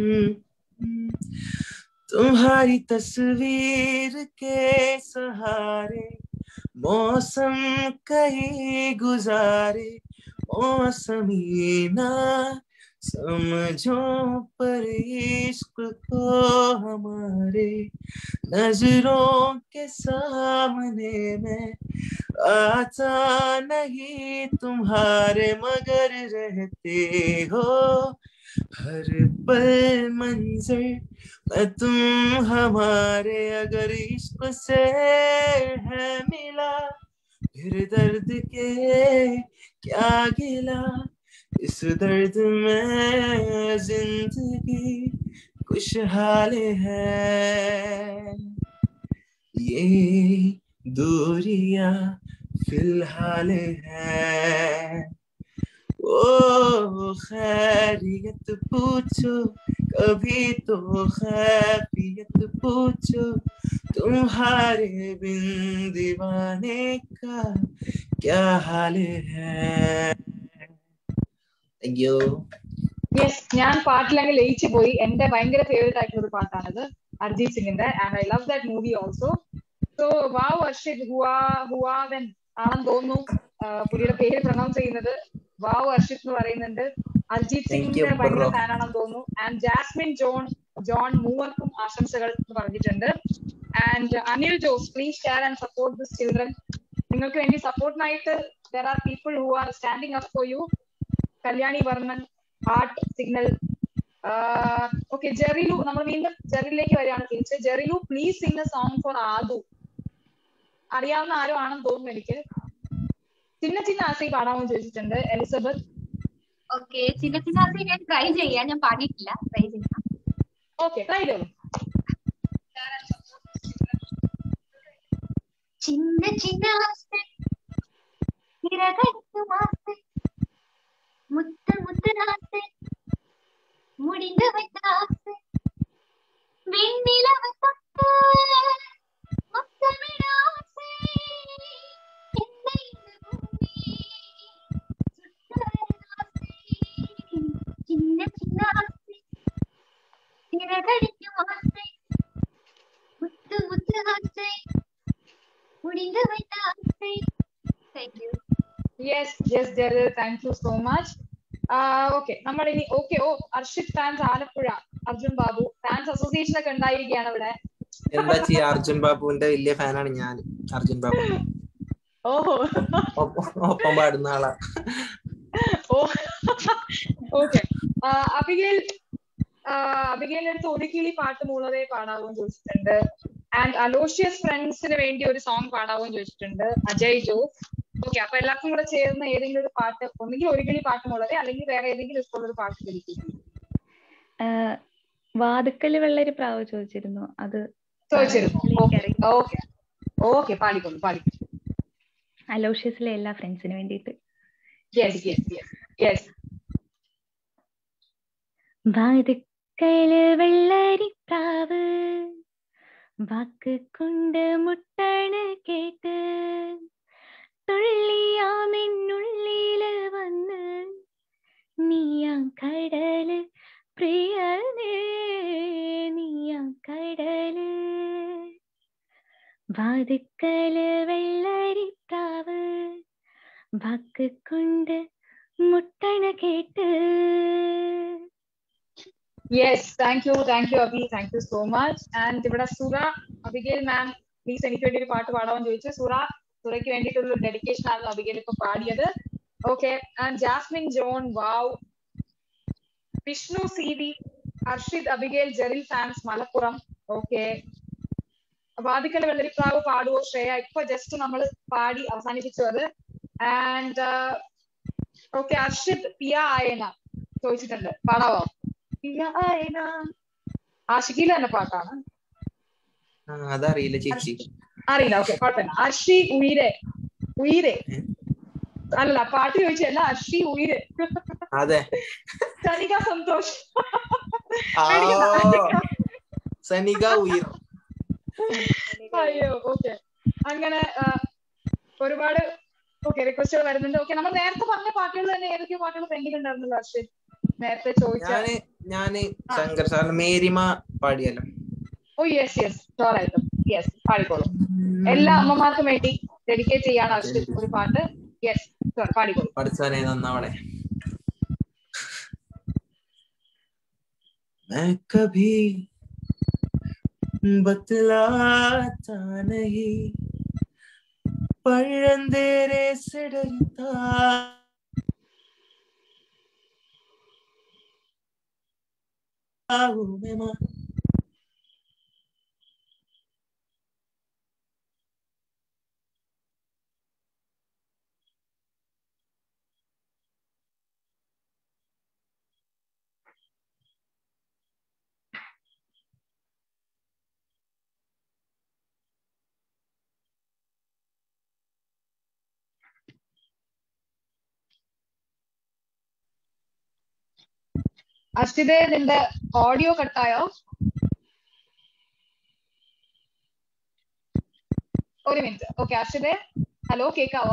S2: तुम्हारी तस्वीर के सहारे मौसम कहीं गुजारे मौसमी ना समझो पर इश्क को हमारे नजरों के सामने में आता नहीं तुम्हारे मगर रहते हो हर पल मंजर मैं तुम हमारे अगर इश्क से है मिला फिर दर्द के क्या गिला इस दर्द में जिंदगी खुशहाल है ये दूरियां फिलहाल है ओ खैरियत पूछो कभी तो खैफियत पूछो तुम्हारे बिन दीवाने का क्या हाल है Thank you.
S1: യെസ് ഞാൻ പാട്ടിലങ്ങ് ലയിച്ചു പോയി എന്റെ ഭയങ്കര ഫേവറേറ്റ് ആയിട്ടുള്ള ഒരു പാട്ടാണിത് അർജീത് സിംഗിന്റെ and I love that movie also so wow Arshid ഹുവാ ഹുവാവൻ ആണെന്ന് തോന്നുന്നു ആ, പുള്ളിയുടെ പേര് പ്രൊണൗൺസ് ചെയ്യുന്നത് വാവ് അർഷിത് എന്ന് പറയുന്നുണ്ട് അർജീത്
S2: Thank you,
S1: സിംഗിന്റെ ഭയങ്കര
S2: bro.
S1: ഫാൻ ആണെന്ന് തോന്നുന്നു ആൻഡ് ജാസ്മിൻ ജോൺ ജോൺ മൂവർക്കും ആശംസകൾ എന്ന് പറഞ്ഞിട്ടുണ്ട് and Anil Jose please share and support this children നിങ്ങൾക്ക് വേണ്ടി സപ്പോർട്ടിനായിട്ട് there are people who are standing up for you Kalyani Varman heart signal okay Jeril നമ്മൾ വീണ്ടും ജെറിലേക്ക് വരികയാണ് തിരിച്ച് Jeril please sing a song for ആദു അറിയാവുന്ന ആരും ആണെന്ന് തോന്നുന്നു എനിക്ക് ചിന്ന ചിന്ന ആസി പാടാമെന്ന് ചോദിച്ചിട്ടുണ്ട് എലിസബത്ത്
S3: ഓക്കെ ചിന്ന ചിന്ന ആസി ഞാൻ ട്രൈ ചെയ്യാം ഞാൻ പാടിയിട്ടില്ല ട്രൈ ചെയ്യാം
S1: ഓക്കെ ട്രൈ ചെയ്തോളൂ
S3: சின்ன சின்ன ஆசை சிறகடிக்கும் ஆசை முத்து முத்து ஆசை முடிந்து வைத்த ஆசை வெண்ணிலவை தொட்டு முத்தமிழ ஆசை என்னை இந்த பூமி சுத்த ஆசை சின்ன சின்ன ஆசை சிறகடிக்கும் ஆசை முத்து முத்து ஆசை முடிந்து வைத்த ஆசை thank you
S1: yes yes Jeril thank you so much okay നമ്മൾ ഇനി ഓക്കെ ഓ Arshid fans Alappuzha Arjun Babu fans association ഒക്കെ ഉണ്ടായിരിക്കുകയാണ് ഇവിടെ
S2: എന്താ ചെയ്യാ അർജുൻ ബാബുവിന്റെ വലിയ ഫാനാണ് ഞാൻ അർജുൻ ബാബു
S1: ഓഹോ
S2: ഒപ്പം- ഒപ്പം പാടുന്ന ആളാ
S1: ഓ ഓക്കെ അബിഗേൽ അബിഗേലിന്റെ അടുത്ത് ഒരു കിളി പാട്ട് മൂളവേ പാടാവോ എന്ന് ചോദിച്ചിട്ടുണ്ട് ആൻഡ് അലോഷ്യസ് ഫ്രണ്ട്സിന് വേണ്ടി ഒരു സോങ് പാടാവോ എന്ന് ചോദിച്ചിട്ടുണ്ട് അജയ് ജോസ് ഓക്കെ അപ്പൊ എല്ലാവർക്കും കൂടെ ചേർന്ന് ഏതെങ്കിലും ഒരു പാട്ട് ഒന്നെങ്കിൽ ഒരു കിളി പാട്ട് മൂളവേ അല്ലെങ്കിൽ വേറെ ഏതെങ്കിലും ഇഷ്ടമുള്ള ഒരു പാട്ട് കളിക്കും
S4: ആഹ് വാതുക്കല് വെള്ളരി പ്രാവ് ചോദിച്ചിരുന്നു അത്
S1: ചോദിച്ചിരുന്നു
S4: എനിക്കറിയില്ല.
S1: ഓക്കെ ഓക്കെ പാടിക്കൊള്ളു പാടിക്കൊള്ളു
S4: അലോഷ്യസിലെ എല്ലാ ഫ്രണ്ട്സിന് വേണ്ടിയിട്ട്
S1: യെസ് യെസ് യെസ് യെസ്
S5: വാതുക്കല് വെള്ളരിപ്രാവ് വാക്ക് കൊണ്ട് മുട്ടണ് കേട്ട് തുള്ളിയാമെന്നുള്ളില് വന്ന് നീയാം കടല് പ്രിയനേ നീയാം കടല് വാതുക്കല് വെള്ളരിപ്രാവ് വാക്ക് കൊണ്ട് മുട്ടണ കേട്ട്
S1: yes thank you thank you Abi thank you so much and ഇവിടെ സുറ അബിഗേൽ മാം പ്ലീസ് എനിക്ക് വേണ്ടി ഒരു പാട്ട് പാടാമെന്ന് ചോദിച്ചു സുറ സുറയ്ക്ക് വേണ്ടിയിട്ടുള്ള ഒരു ഡെഡിക്കേഷൻ ആണ് അബിഗേൽ ഇപ്പൊ പാടിയത് okay and Jasmine John wow Vishnu C V Arshid Abigail Jeril fans Malappuram okay വാദിക്കൽ വെള്ളരിപ്രാവ് പാടുവോ ശ്രേയ ഇപ്പൊ ജസ്റ്റ് നമ്മൾ പാടി അവസാനിപ്പിച്ചു അത് ആൻഡ് ഓക്കെ അർഷിദ് പിയ ആയന ചോദിച്ചിട്ടുണ്ട് പാടാവോ പിയ ആയന ആഷിഖിലെ തന്നെ പാട്ടാണ്
S2: ആ, അതറിയില്ല ചേച്ചി
S1: അറിയില്ല ഓക്കെ കുഴപ്പമില്ല അർഷി ഉയിരെ ഉയിരെ അല്ല പാട്ട് ചോദിച്ചല്ല അർഷി ഉയിര്
S2: അതെ
S1: സനിക സന്തോഷ്
S2: ആ സനിക ഉയർ
S1: അയ്യോ ഓക്കെ അങ്ങനെ ആ, ഒരുപാട് ഓക്കെ റിക്വസ്റ്റുകൾ വരുന്നുണ്ട് ഓക്കെ നമ്മൾ നേരത്തെ പറഞ്ഞ പാട്ടുകൾ തന്നെ ഏതൊക്കെയോ പാട്ടുകൾ പെൻഡിങ് ഉണ്ടായിരുന്നല്ലോ അർഷിത് നേരത്തെ ചോദിച്ച
S2: ഞാന് ഞാന് ശങ്കർ സാറിന് മേരിമ പാടിയല്ലോ
S1: ഓ യെസ് യെസ് ഷുവറായിട്ടും യെസ് പാടിക്കോളൂ എല്ലാ അമ്മമാർക്കും വേണ്ടി ഡെഡിക്കേറ്റ് ചെയ്യാണ് അർഷിത് ഒരു പാട്ട് യെസ് ഷുവർ പാടിക്കോളൂ
S2: പഠിച്ചവനെ നന്നവളെ मैं कभी बतलाता नहीं पर अंधेरे से डरता हूँ मैं माँ
S1: അർഷിതേ നിന്റെ ഓഡിയോ കട്ടായോ ഒരു മിനിറ്റ് ഓക്കെ അർഷിതേ ഹലോ കേക്കാവോ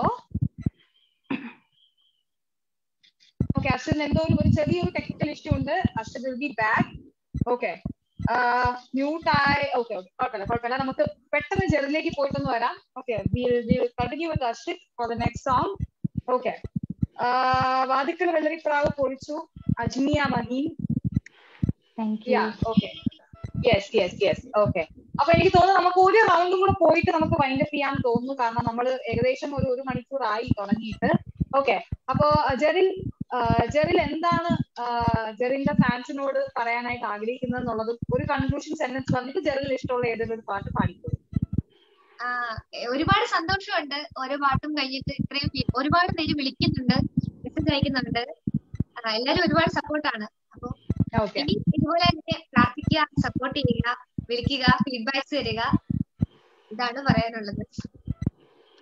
S1: ഓക്കെ അർഷിദിന് എന്തോ ഒരു ഒരു ചെറിയൊരു ടെക്നിക്കൽ ഇഷ്യൂ ഉണ്ട് Arshid will be back okay mute ആയി ഓക്കെ ഓക്കെ കുഴപ്പമില്ല കുഴപ്പമില്ല നമുക്ക് പെട്ടെന്ന് ജെറിലേക്ക് പോയിട്ടൊന്ന് വരാം okay continue with Arshid for the next song okay വാദിക്കൽ വെള്ളരിപ്രാവ് പൊളിച്ചു Ajmiya Maheen
S4: thank you
S1: yeah okay yes yes yes okay അപ്പൊ എനിക്ക് തോന്നുന്നു നമുക്ക് ഒരു റൗണ്ടും കൂടെ പോയിട്ട് നമുക്ക് വൈൻഡപ്പ് ചെയ്യാൻ തോന്നുന്നു കാരണം നമ്മൾ ഏകദേശം ഒരു ഒരു മണിക്കൂർ ആയി തുടങ്ങിയിട്ട് ഓക്കെ അപ്പോ ജെറിൽ ആ, ജെറിൽ എന്താണ് ആ, ജെറിന്റെ ഫാൻസിനോട് പറയാനായിട്ട് ആഗ്രഹിക്കുന്നത് എന്നുള്ളത് ഒരു കൺക്ലൂഷൻ സെന്റൻസ് വന്നിട്ട് ജെറിൽ ഇഷ്ടമുള്ള ഏതെങ്കിലും ഒരു പാട്ട് പാടിക്കും
S3: ആ, ഒരുപാട് സന്തോഷമുണ്ട് ഓരോ പാട്ടും കഴിഞ്ഞിട്ട് ഇത്രയും പേ- ഒരുപാട് പേര് വിളിക്കുന്നുണ്ട് മെസ്സേജ് അയക്കുന്നുണ്ട് ആ, എല്ലാരും ഒരുപാട് സപ്പോർട്ടാണ് അപ്പൊ
S1: ഓക്കെ
S3: ഇനി ഇതുപോലെ തന്നെ പ്രാർത്ഥിക്കുക സപ്പോർട്ട് ചെയ്യുക വിളിക്കുക ഫീഡ്ബാക്സ് തരിക ഇതാണ് പറയാനുള്ളത്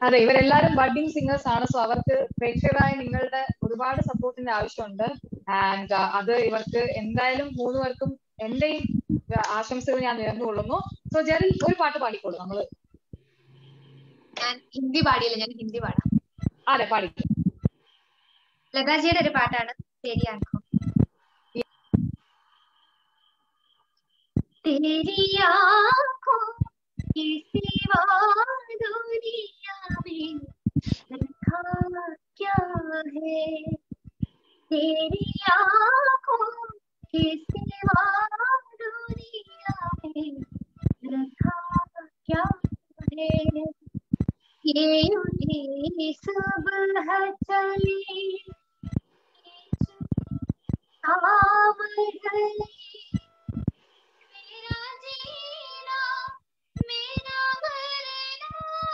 S1: അതെ ഇവരെല്ലാരും ബഡ്ഡിംഗ് സിംഗേഴ്സ് ആണ് സോ അവർക്ക് പ്രേക്ഷകരായ നിങ്ങളുടെ ഒരുപാട് സപ്പോർട്ടിന്റെ ആവശ്യമുണ്ട് ആൻഡ് അത് ഇവർക്ക് എന്തായാലും മൂന്ന് പേർക്കും എന്റെയും ആശംസകൾ ഞാൻ നേർന്നുകൊള്ളുന്നു സോ ജെറിൽ ഒരു പാട്ട് പാടിക്കോളൂ നമ്മള്
S3: ഞാൻ ഹിന്ദി പാടിയില്ല ഞാൻ ഹിന്ദി പാടാം
S1: അതെ പാടിക്കോ
S3: ലതാജിയുടെ ഒരു പാട്ടാണ് ശരിയാക്കോ तेरी आंखों के सिवा दुनिया में रखा क्या है तेरी आंखों के सिवा दुनिया में रखा क्या है ये उठी सुबह चली शाम ढली मेरा जीना मेरा मरना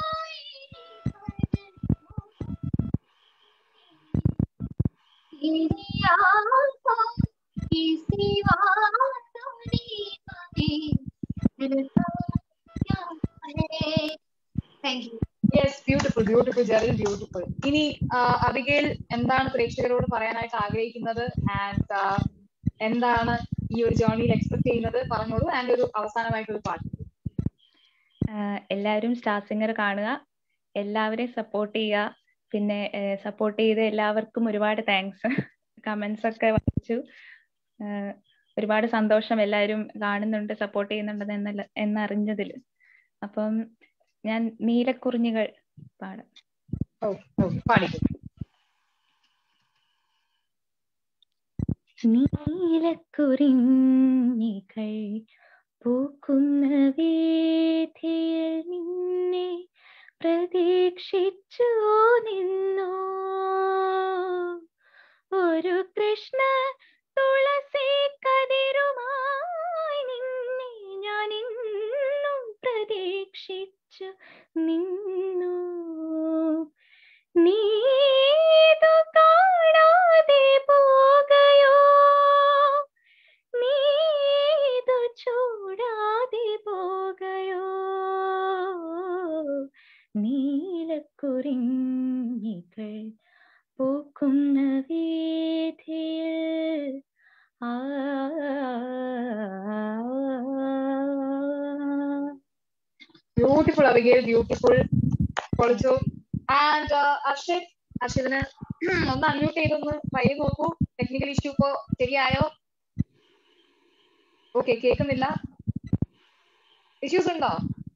S3: तेरी आंखों की सिवा दुनिया में रखा क्या है thank you
S1: yes beautiful beautiful Jeril beautiful ഇനി അബിഗേൽ എന്താണ് പ്രേക്ഷകരോട് പറയാനായിട്ട് ആഗ്രഹിക്കുന്നത് ആൻഡ് എന്താണ് ഈ ഒരു ജേർണിയിൽ എക്സ്പെക്ട് ചെയ്യുന്നത് പറഞ്ഞോളൂ ആൻഡ് ഒരു അവസാനമായിട്ടൊരു പാട്ട്
S4: എല്ലാവരും സ്റ്റാർ സിംഗർ കാണുക എല്ലാവരെയും സപ്പോർട്ട് ചെയ്യുക പിന്നെ സപ്പോർട്ട് ചെയ്ത എല്ലാവർക്കും ഒരുപാട് താങ്ക്സ് കമന്റ്സ് ഒക്കെ വായിച്ചു ഒരുപാട് സന്തോഷം എല്ലാവരും കാണുന്നുണ്ട് സപ്പോർട്ട് ചെയ്യുന്നുണ്ടെന്ന് എന്നല്ല എന്നറിഞ്ഞതിൽ അപ്പം ഞാൻ നീലക്കുറിഞ്ഞികൾ പാടാം
S1: പാടിക്കും
S5: നീലക്കുറിഞ്ഞികൾ പൂക്കുന്ന വേദിയിൽ നിന്നെ പ്രതീക്ഷിച്ചു നിന്നു ഒരു കൃഷ്ണ തുളസി കതിരുമായി നിന്നെ ഞാൻ ഇന്നും പ്രതീക്ഷിച്ചു നിന്നു നീതു കാണാതെ പോകയോ നീതു ചൂടാതെ പോകയോ നീലക്കുറിഞ്ഞികൾ പൂക്കുന്ന വീഥിയിൽ ആ
S1: ബ്യൂട്ടിഫുൾ അബിഗേൽ ബ്യൂട്ടിഫുൾ പൊളിച്ചു ആൻഡ് അർഷിത് അർഷിതിന് ഒന്ന് അൺമ്യൂട്ട് ചെയ്തൊന്ന് ട്രൈ ചെയ്ത് നോക്കൂ ടെക്നിക്കൽ ഇഷ്യൂ ഇപ്പോ ശരിയായോ ഓക്കെ കേൾക്കുന്നില്ല ഇഷ്യൂസ് ഉണ്ടോ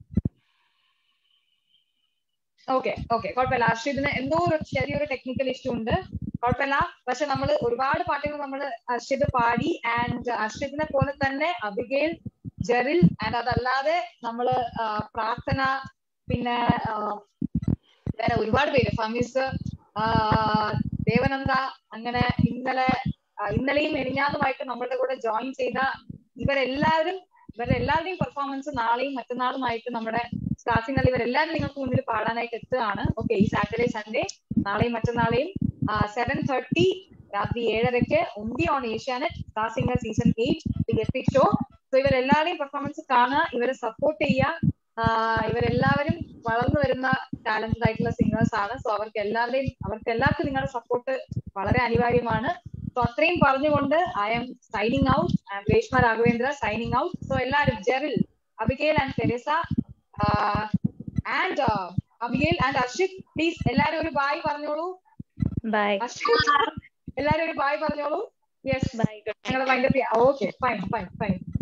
S1: ഓക്കെ ഓക്കെ കുഴപ്പമില്ല അർഷിദിന് എന്തോ ഒരു ചെറിയൊരു ടെക്നിക്കൽ ഇഷ്യൂ ഉണ്ട് കുഴപ്പമില്ല പക്ഷെ നമ്മൾ ഒരുപാട് പാട്ടുകൾ നമ്മൾ അർഷിദ് പാടി ആൻഡ് അർഷിദിനെ പോലെ തന്നെ അബിഗേൽ ജെറിൽ ആൻഡ് അതല്ലാതെ നമ്മള് പ്രാർത്ഥന പിന്നെ വേറെ ഒരുപാട് പേര് ഫമീസ് ദേവനന്ദ അങ്ങനെ ഇന്നലെ ഇന്നലെയും മെനിഞ്ഞാന്നുമായിട്ട് നമ്മളുടെ കൂടെ ജോയിൻ ചെയ്ത ഇവരെല്ലാവരും ഇവരുടെ എല്ലാവരുടെയും പെർഫോമൻസ് നാളെയും മറ്റന്നാളുമായിട്ട് നമ്മുടെ സ്റ്റാർട്ടിംഗ് ഇവരെല്ലാവരും നിങ്ങൾക്ക് മുന്നിൽ പാടാനായിട്ട് എത്തുകയാണ് ഓക്കെ ഈ സാറ്റർഡേ സൺഡേ നാളെയും മറ്റന്നാളെയും സെവൻ തേർട്ടി രാത്രി ഏഴരയ്ക്ക് ഒന്തി on Asianet star singer season eight the epic show so ഇവരെല്ലാവരെയും പെർഫോമൻസ് കാണുക ഇവരെ സപ്പോർട്ട് ചെയ്യുക ഇവരെല്ലാവരും വളർന്നു വരുന്ന ടാലന്റഡ് ആയിട്ടുള്ള സിംഗേഴ്സ് ആണ് സോ അവർക്ക് എല്ലാവരെയും അവർക്ക് എല്ലാവർക്കും നിങ്ങളുടെ സപ്പോർട്ട് വളരെ അനിവാര്യമാണ് സോ അത്രയും പറഞ്ഞുകൊണ്ട് I'm signing out Reshma Raghavendra signing out so എല്ലാവരും Jeril Abigail and Theresa and Abigail and Arshid please എല്ലാവരും ഒരു ബായ് പറഞ്ഞോളൂ
S4: ബൈ
S1: എല്ലാവരും ഒരു ബായ് പറഞ്ഞോളൂ യെസ്
S4: ബൈ
S1: ഞങ്ങൾ ഭയങ്കര ഓക്കെ ഫൈൻ ഫൈൻ ഫൈൻ